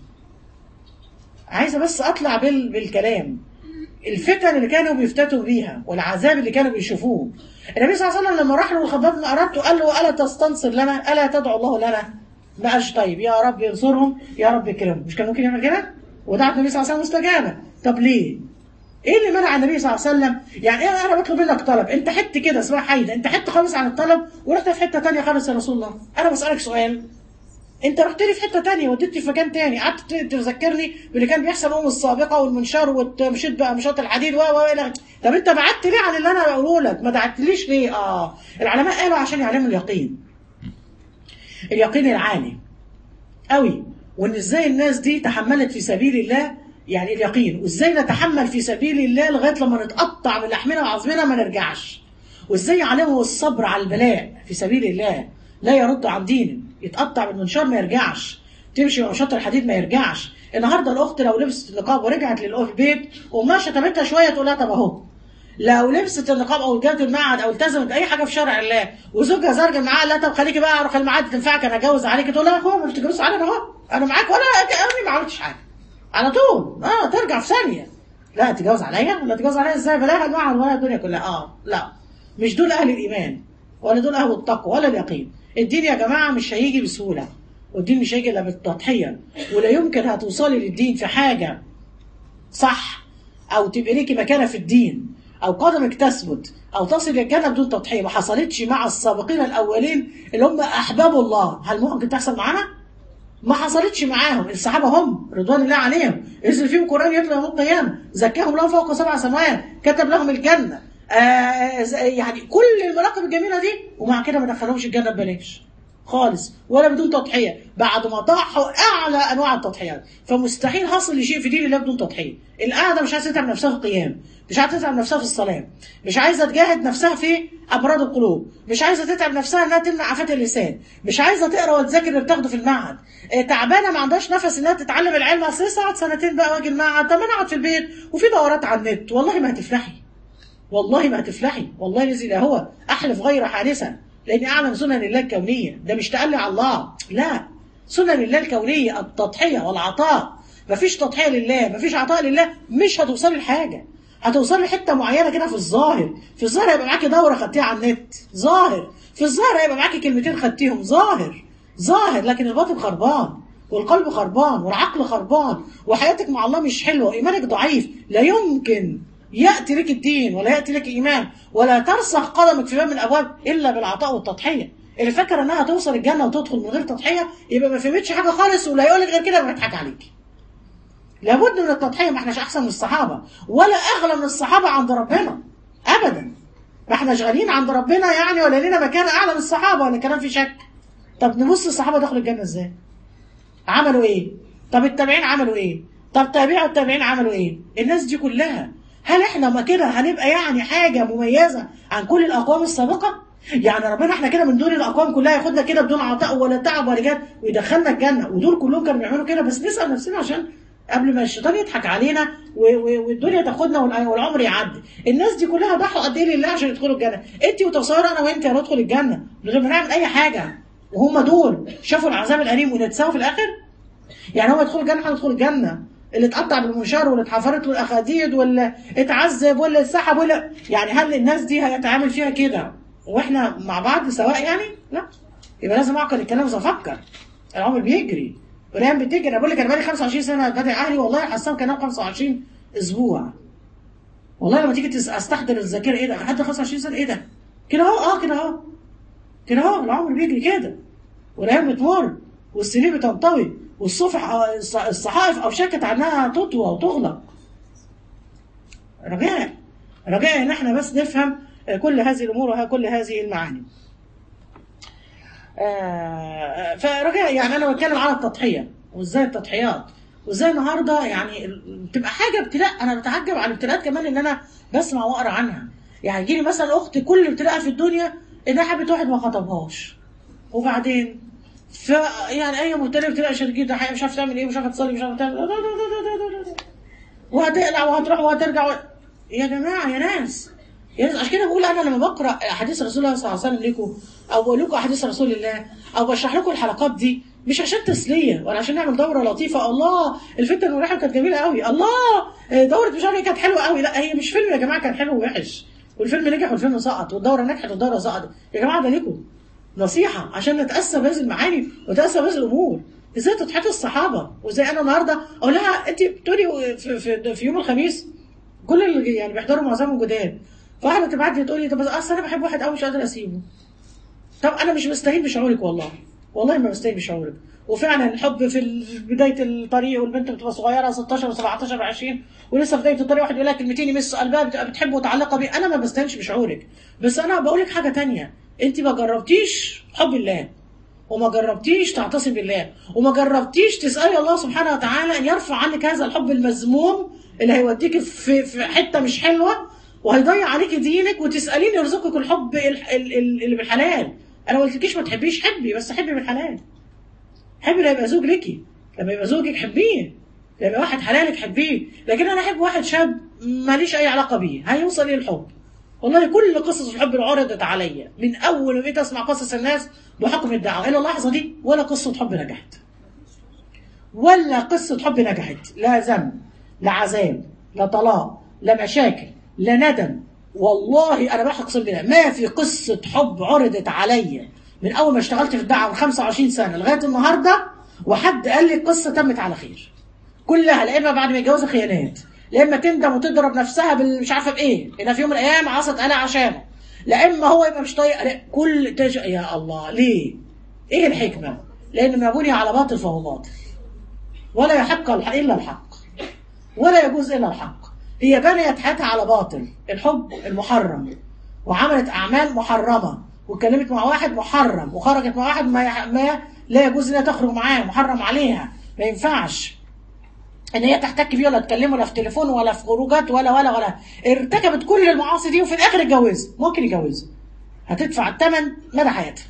عايزه بس اطلع بال... بالكلام الفتن اللي كانوا بيفتتوا بيها والعذاب اللي كانوا بيشوفوه النبي صلى الله عليه وسلم لما راح له الخباب بن أردت قال له ألا تستنصر لنا ألا تدعو الله لنا ما قالش طيب يا رب ينصرهم يا رب يكرمهم مش كان ممكن يعمل كده ودعت النبي صلى الله عليه وسلم مستجابة طب ليه ايه اللي منع النبي صلى الله عليه وسلم يعني ايه انا بطلب منك طلب انت حت كده اسمها حيدة انت حت خالص عن الطلب ورحت في حته تانية خالص يا رسول الله انا بسالك سؤال انت رحت لي في حته تانية وديتني في مكان تاني قعدت تذكرني باللي كان بيحصل الامم السابقه والمنشار ومشيت بقى مشاط الحديد و و الى طب انت بعدت ليه عن اللي انا بقوله لك ما دعتليش ليه اه العلماء قالوا عشان يعلموا اليقين اليقين العالي قوي وان ازاي الناس دي تحملت في سبيل الله يعني اليقين وازاي نتحمل في سبيل الله لغايه لما نتقطع من لحمنا وعظمنا ما نرجعش وازاي يعلموا الصبر على البلاء في سبيل الله لا يرد عن دينه يتقطع بالمنشار ما يرجعش تمشي بمشاط الحديد ما يرجعش النهارده الاخت لو لبست النقاب ورجعت للبيت وما شتمتها شويه تقول لها طب اهو لو لبست النقاب او جابت المعهد او التزمت اي حاجه في شرع الله وزوجها زرج معاها لا طب خليكي بقى اروح المعهد تنفعك انا اتجوز عليك تقول لها هو مش تتجوز عليا انا اهو انا معاك ولا انا ما عملتش حاجه على طول اه ترجع في ثانيه لا تتجوز عليا ولا تتجوز عليا ازاي بلاها المعهد ولا الدنيا كلها اه لا مش دول اهل الايمان ولا دول اهل التقوى ولا اليقين الدين يا جماعه مش هيجي بسهوله والدين مش هيجي الا بالتضحيه ولا يمكن هتوصلي للدين في حاجه صح او تبقى ليكي مكانه في الدين او قدمك تثبت او تصل للجنه بدون تضحيه ما حصلتش مع السابقين الاولين اللي هم احباب الله هل ممكن تحصل معانا؟ ما حصلتش معاهم الصحابه هم رضوان الله عليهم نزل فيهم قران يتلو يوم القيامه زكاهم الله فوق سبع سماوات كتب لهم الجنه آه يعني كل المراقب الجميله دي ومع كده ما دخلهمش الجنه ببلاش خالص ولا بدون تضحيه بعد ما ضحوا اعلى انواع التضحيات فمستحيل حصل لشيء في دين الله بدون تضحيه القاعده مش عايزه تتعب نفسها في القيام مش عايزه تتعب نفسها في الصلاه مش عايزه تجاهد نفسها في امراض القلوب مش عايزه تتعب نفسها انها تمنع عفات اللسان مش عايزه تقرا وتذاكر اللي بتاخده في المعهد آه، تعبانه ما عندهاش نفس انها تتعلم العلم اصل لسه قعد سنتين بقى واجي المعهد طب انا اقعد في البيت وفي دورات على النت والله ما هتفلحي والله ما هتفلحي والله الذي لا هو احلف غير حادثا لاني اعلم سنن الله الكونيه ده مش تقلي على الله لا سنن الله الكونيه التضحيه والعطاء مفيش تضحيه لله مفيش عطاء لله مش هتوصلي لحاجه هتوصلي لحته معينه كده في الظاهر في الظاهر هيبقى معاكي دوره خدتيها على النت ظاهر في الظاهر هيبقى معاكي كلمتين خدتيهم ظاهر ظاهر لكن الباطن خربان والقلب خربان والعقل خربان وحياتك مع الله مش حلوه ايمانك ضعيف لا يمكن ياتي لك الدين ولا ياتي لك ايمان ولا ترسخ قدمك في باب من الابواب الا بالعطاء والتضحيه اللي فاكر انها توصل الجنه وتدخل من غير تضحيه يبقى ما فهمتش حاجه خالص ولا يقول لك غير كده يبقى بيضحك عليك لابد من التضحيه ما احناش احسن من الصحابه ولا اغلى من الصحابه عند ربنا ابدا ما احنا شغالين عند ربنا يعني ولا لنا مكان اعلى من الصحابه ولا كلام في شك طب نبص الصحابه دخلوا الجنه ازاي عملوا ايه طب التابعين عملوا ايه طب تابعوا التابعين عملوا ايه الناس دي كلها هل احنا ما كده هنبقى يعني حاجه مميزه عن كل الاقوام السابقه يعني ربنا احنا كده من دون الاقوام كلها ياخدنا كده بدون عطاء ولا تعب ولا جهد ويدخلنا الجنه ودول كلهم كانوا بيعملوا كده بس نسال نفسنا عشان قبل ما الشيطان يضحك علينا و- و- والدنيا تاخدنا والع- والعمر يعدي الناس دي كلها ضحوا قد ايه لله عشان يدخلوا الجنه انت وتصور انا وانت هندخل الجنه من غير ما نعمل اي حاجه وهم دول شافوا العذاب الاليم ونتساووا في الاخر يعني هم يدخلوا الجنه احنا ندخل الجنه اللي اتقطع بالمنشار واللي اتحفرت له الاخاديد ولا اتعذب ولا اتسحب ولا يعني هل الناس دي هيتعامل فيها كده واحنا مع بعض سواء يعني لا يبقى لازم اعقل الكلام وافكر العمر بيجري والايام بتجري انا بقول لك انا بقالي 25 سنه بدعي اهلي والله حاسسهم كانوا 25 اسبوع والله لما تيجي تس- استحضر الذاكره ايه ده حد 25 سنه ايه ده كده اهو اه كده اهو كده اهو العمر بيجري كده والايام بتمر والسنين بتنطوي والصفح الص- الصحائف اوشكت عنها تطوى وتغلق رجاء رجاء ان احنا بس نفهم آه، كل هذه الامور وكل هذه المعاني آه، فرجاء يعني انا بتكلم على التضحيه وازاي التضحيات وازاي النهارده يعني ال- بتبقى حاجه ابتلاء انا بتعجب على الابتلاءات كمان ان انا بسمع واقرا عنها يعني يجي لي مثلا اخت كل ابتلاء في الدنيا انها حبت واحد ما خطبهاش وبعدين ف يعني اي مبتلى بتلاقي شركتها حقيقة مش عارفه تعمل ايه مش عارفه تصلي مش عارفه تعمل وهتقلع وهتروح وهترجع و... يا جماعه يا ناس يا ناس عشان كده بقول انا لما بقرا احاديث رسول الله صلى الله عليه وسلم لكم او بقول لكم احاديث رسول الله او بشرح لكم الحلقات دي مش عشان تسليه ولا عشان نعمل دوره لطيفه الله الفتنه المريحه كانت جميله قوي الله دوره مش عارف ايه كانت حلوه قوي لا هي مش فيلم يا جماعه كان حلو ووحش والفيلم نجح والفيلم سقط والدوره نجحت والدوره سقطت يا جماعه ده لكم نصيحه عشان نتاسى بهذه المعاني ونتاسى بهذه الامور ازاي تضحية الصحابه وازاي انا النهارده اقول لها انت بتقولي في, في, في يوم الخميس كل اللي يعني بيحضروا معظمهم جداد فواحده تبعت لي تقول لي طب اصل انا بحب واحد قوي مش قادر اسيبه طب انا مش مستهين بشعورك والله والله ما مستهين بشعورك وفعلا الحب في ال- بدايه الطريق والبنت بتبقى صغيره 16 و17 و20 ولسه في بدايه الطريق واحد يقول لك كلمتين يمس قلبها بتبقى بتحبه وتعلق بيه انا ما بستهينش بشعورك بس انا بقول لك حاجه تانية انت ما جربتيش حب الله وما جربتيش تعتصم بالله وما جربتيش تسالي الله سبحانه وتعالى ان يرفع عنك هذا الحب المذموم اللي هيوديك في في حته مش حلوه وهيضيع عليك دينك وتساليني يرزقك الحب ال- ال- ال- اللي بالحلال انا ما قلتلكيش ما تحبيش حبي بس حبي بالحلال حبي لما يبقى زوج ليكي لما يبقى زوجك حبيه لما يبقى واحد حلالك حبيه لكن انا احب واحد شاب ماليش اي علاقه بيه هيوصل ايه الحب والله كل قصص الحب اللي عرضت عليا من اول ما بقيت اسمع قصص الناس بحكم الدعوه الى اللحظه دي ولا قصه حب نجحت ولا قصه حب نجحت لا ذنب لا عذاب لا طلاق لا مشاكل لا ندم والله انا بقى اقسم بالله ما في قصه حب عرضت عليا من اول ما اشتغلت في الدعوه من 25 سنه لغايه النهارده وحد قال لي القصه تمت على خير كلها لا اما بعد ما يتجوزها خيانات لا اما تندم وتضرب نفسها بال- مش عارفه بايه انها في يوم من الايام عصت انا عشانه لا اما هو يبقى مش طايق لا، كل تج... يا الله ليه؟ ايه الحكمه؟ لان ما بني على باطل فهو باطل ولا يحق الحق الا الحق ولا يجوز الا الحق هي بنيت حياتها على باطل الحب المحرم وعملت اعمال محرمه واتكلمت مع واحد محرم وخرجت مع واحد ما, يح... ما لا يجوز انها تخرج معاه محرم عليها ما ينفعش ان هي تحتك بيه ولا تكلمه ولا في تليفون ولا في خروجات ولا ولا ولا ارتكبت كل المعاصي دي وفي الاخر اتجوزت ممكن يجوزها هتدفع الثمن مدى حياتها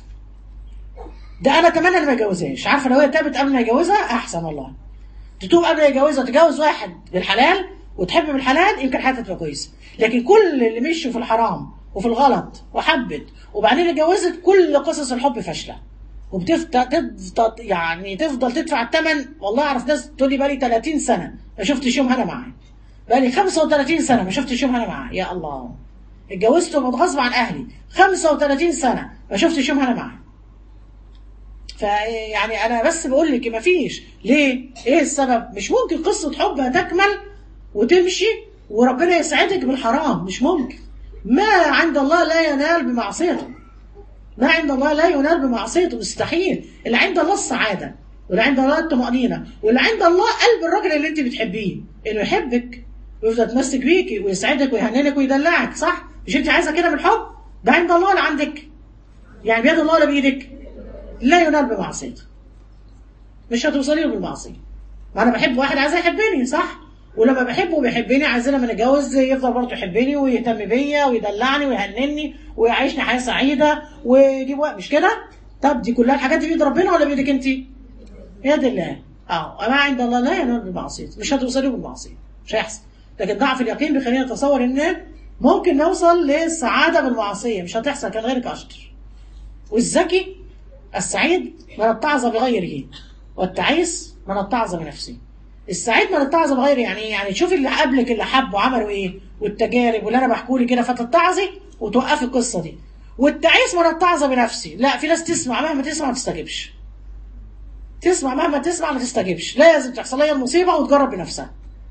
ده انا اتمنى ان ما يجوزهاش عارفه لو هي تابت قبل ما يجوزها احسن والله تتوب قبل ما يجوزها تتجوز واحد بالحلال وتحب بالحلال يمكن حياتها تبقى كويسه لكن كل اللي مشوا في الحرام وفي الغلط وحبت وبعدين اتجوزت كل قصص الحب فاشله وبتفضل تفضل يعني تفضل تدفع الثمن والله اعرف ناس تقول لي بقالي 30 سنه ما شفتش يوم هنا معاه بقالي 35 سنه ما شفتش يوم هنا معاه يا الله اتجوزت غصب عن اهلي 35 سنه ما شفتش يوم هنا معاه فيعني انا بس بقول لك ما فيش ليه ايه السبب مش ممكن قصه حب هتكمل وتمشي وربنا يسعدك بالحرام مش ممكن ما عند الله لا ينال بمعصيته ما عند الله لا ينال بمعصيته مستحيل اللي عند الله السعاده واللي عند الله الطمأنينة واللي عند الله قلب الراجل اللي انت بتحبيه انه يحبك ويفضل يتمسك بيكي ويسعدك ويهننك ويدلعك صح مش انت عايزه كده بالحب ده عند الله ولا عندك يعني بيد الله ولا بايدك لا ينال بمعصيته مش هتوصلي له بالمعصيه ما انا بحب واحد عايز يحبني صح ولما بحبه وبيحبني عايز لما نتجوز يفضل برضه يحبني ويهتم بيا ويدلعني ويهنني ويعيشني حياه سعيده ويجيب وقت مش كده؟ طب دي كلها الحاجات دي بيد ربنا ولا بايدك انت؟ بيد الله اه ما عند الله لا ينال بالمعصيه مش هتوصلي بالمعصيه مش هيحصل لكن ضعف اليقين بيخلينا نتصور ان ممكن نوصل للسعاده بالمعصيه مش هتحصل كان غيرك اشطر والذكي السعيد من اتعظ بغيره والتعيس من اتعظ بنفسه السعيد من اتعظ بغيره يعني ايه؟ يعني تشوفي اللي قبلك اللي حبوا عملوا ايه والتجارب واللي انا بحكوا لي كده فتتعظي وتوقفي القصه دي والتعيس من اتعظ بنفسي لا في ناس تسمع مهما تسمع ما تستجيبش تسمع مهما تسمع ما تستجيبش لازم تحصل لها المصيبه وتجرب بنفسها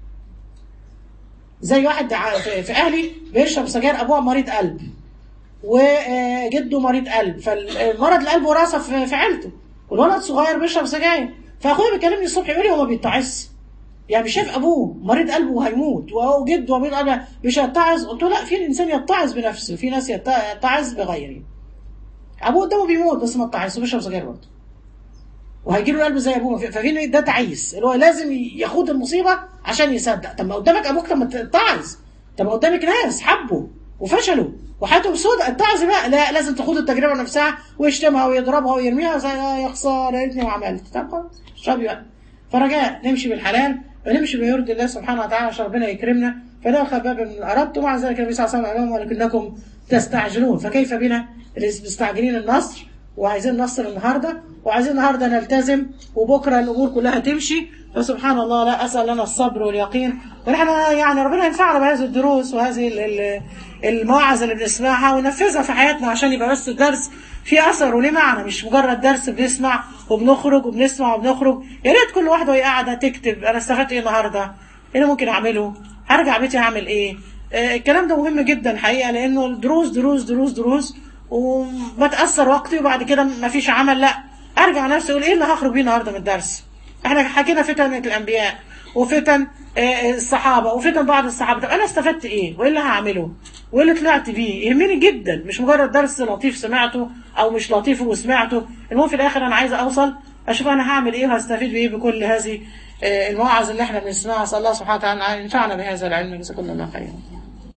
زي واحد ع- في في اهلي بيشرب سجاير ابوه مريض قلب وجده مريض قلب فالمرض القلب وراثه في في عيلته والولد صغير بيشرب سجاير فاخويا بيكلمني الصبح يقول لي هو ما بيتعظ يعني مش شايف ابوه مريض قلب وهيموت وجده مريض قلب مش هيتعظ قلت له لا في الانسان يتعظ بنفسه في ناس يت- يتعظ بغيره ابوه قدامه بيموت بس ما اتعظ وبيشرب سجاير برضه وهيجي له قلب زي ابوه ففي ده تعيس اللي هو لازم يخوض المصيبه عشان يصدق طب ما قدامك ابوك طب ما تتعظ طب ما قدامك ناس حبوا وفشلوا وحياتهم سوداء التعظ بقى لا لازم تخوض التجربه نفسها ويشتمها ويضربها ويرميها زي يا خساره يا ريتني ما عملت طب خلاص اشربي بقى فرجاء نمشي بالحلال ونمشي بما يرضي الله سبحانه وتعالى عشان ربنا يكرمنا فلا خباب من اردت ومع ذلك النبي صلى الله عليه وسلم قال ولكنكم تستعجلون فكيف بنا اللي مستعجلين النصر وعايزين نصر النهارده وعايزين النهارده نلتزم وبكره الامور كلها تمشي فسبحان الله لا اسال لنا الصبر واليقين ونحن يعني ربنا ينفعنا بهذه الدروس وهذه ال- ال- المواعظ اللي بنسمعها وننفذها في حياتنا عشان يبقى بس الدرس فيه اثر وليه معنى مش مجرد درس بنسمع وبنخرج وبنسمع وبنخرج يا ريت كل واحده وهي قاعده تكتب انا استفدت ايه النهارده؟ ايه اللي ممكن اعمله؟ هرجع بيتي اعمل ايه؟ آه، الكلام ده مهم جدا حقيقه لانه الدروس دروس دروس دروس وبتاثر وقتي وبعد كده مفيش عمل لا ارجع نفسي اقول ايه اللي هخرج بيه النهارده من الدرس؟ احنا حكينا فتن الانبياء وفتن آه، الصحابه وفتن بعض الصحابه طب انا استفدت ايه؟ وايه اللي هعمله؟ وايه اللي طلعت بيه؟ يهمني جدا مش مجرد درس لطيف سمعته او مش لطيف وسمعته المهم في الاخر انا عايزه اوصل اشوف انا هعمل ايه وهستفيد بايه بكل هذه آه، المواعظ اللي احنا بنسمعها اسال الله سبحانه وتعالى ان ينفعنا بهذا العلم جزاكم الله خيرا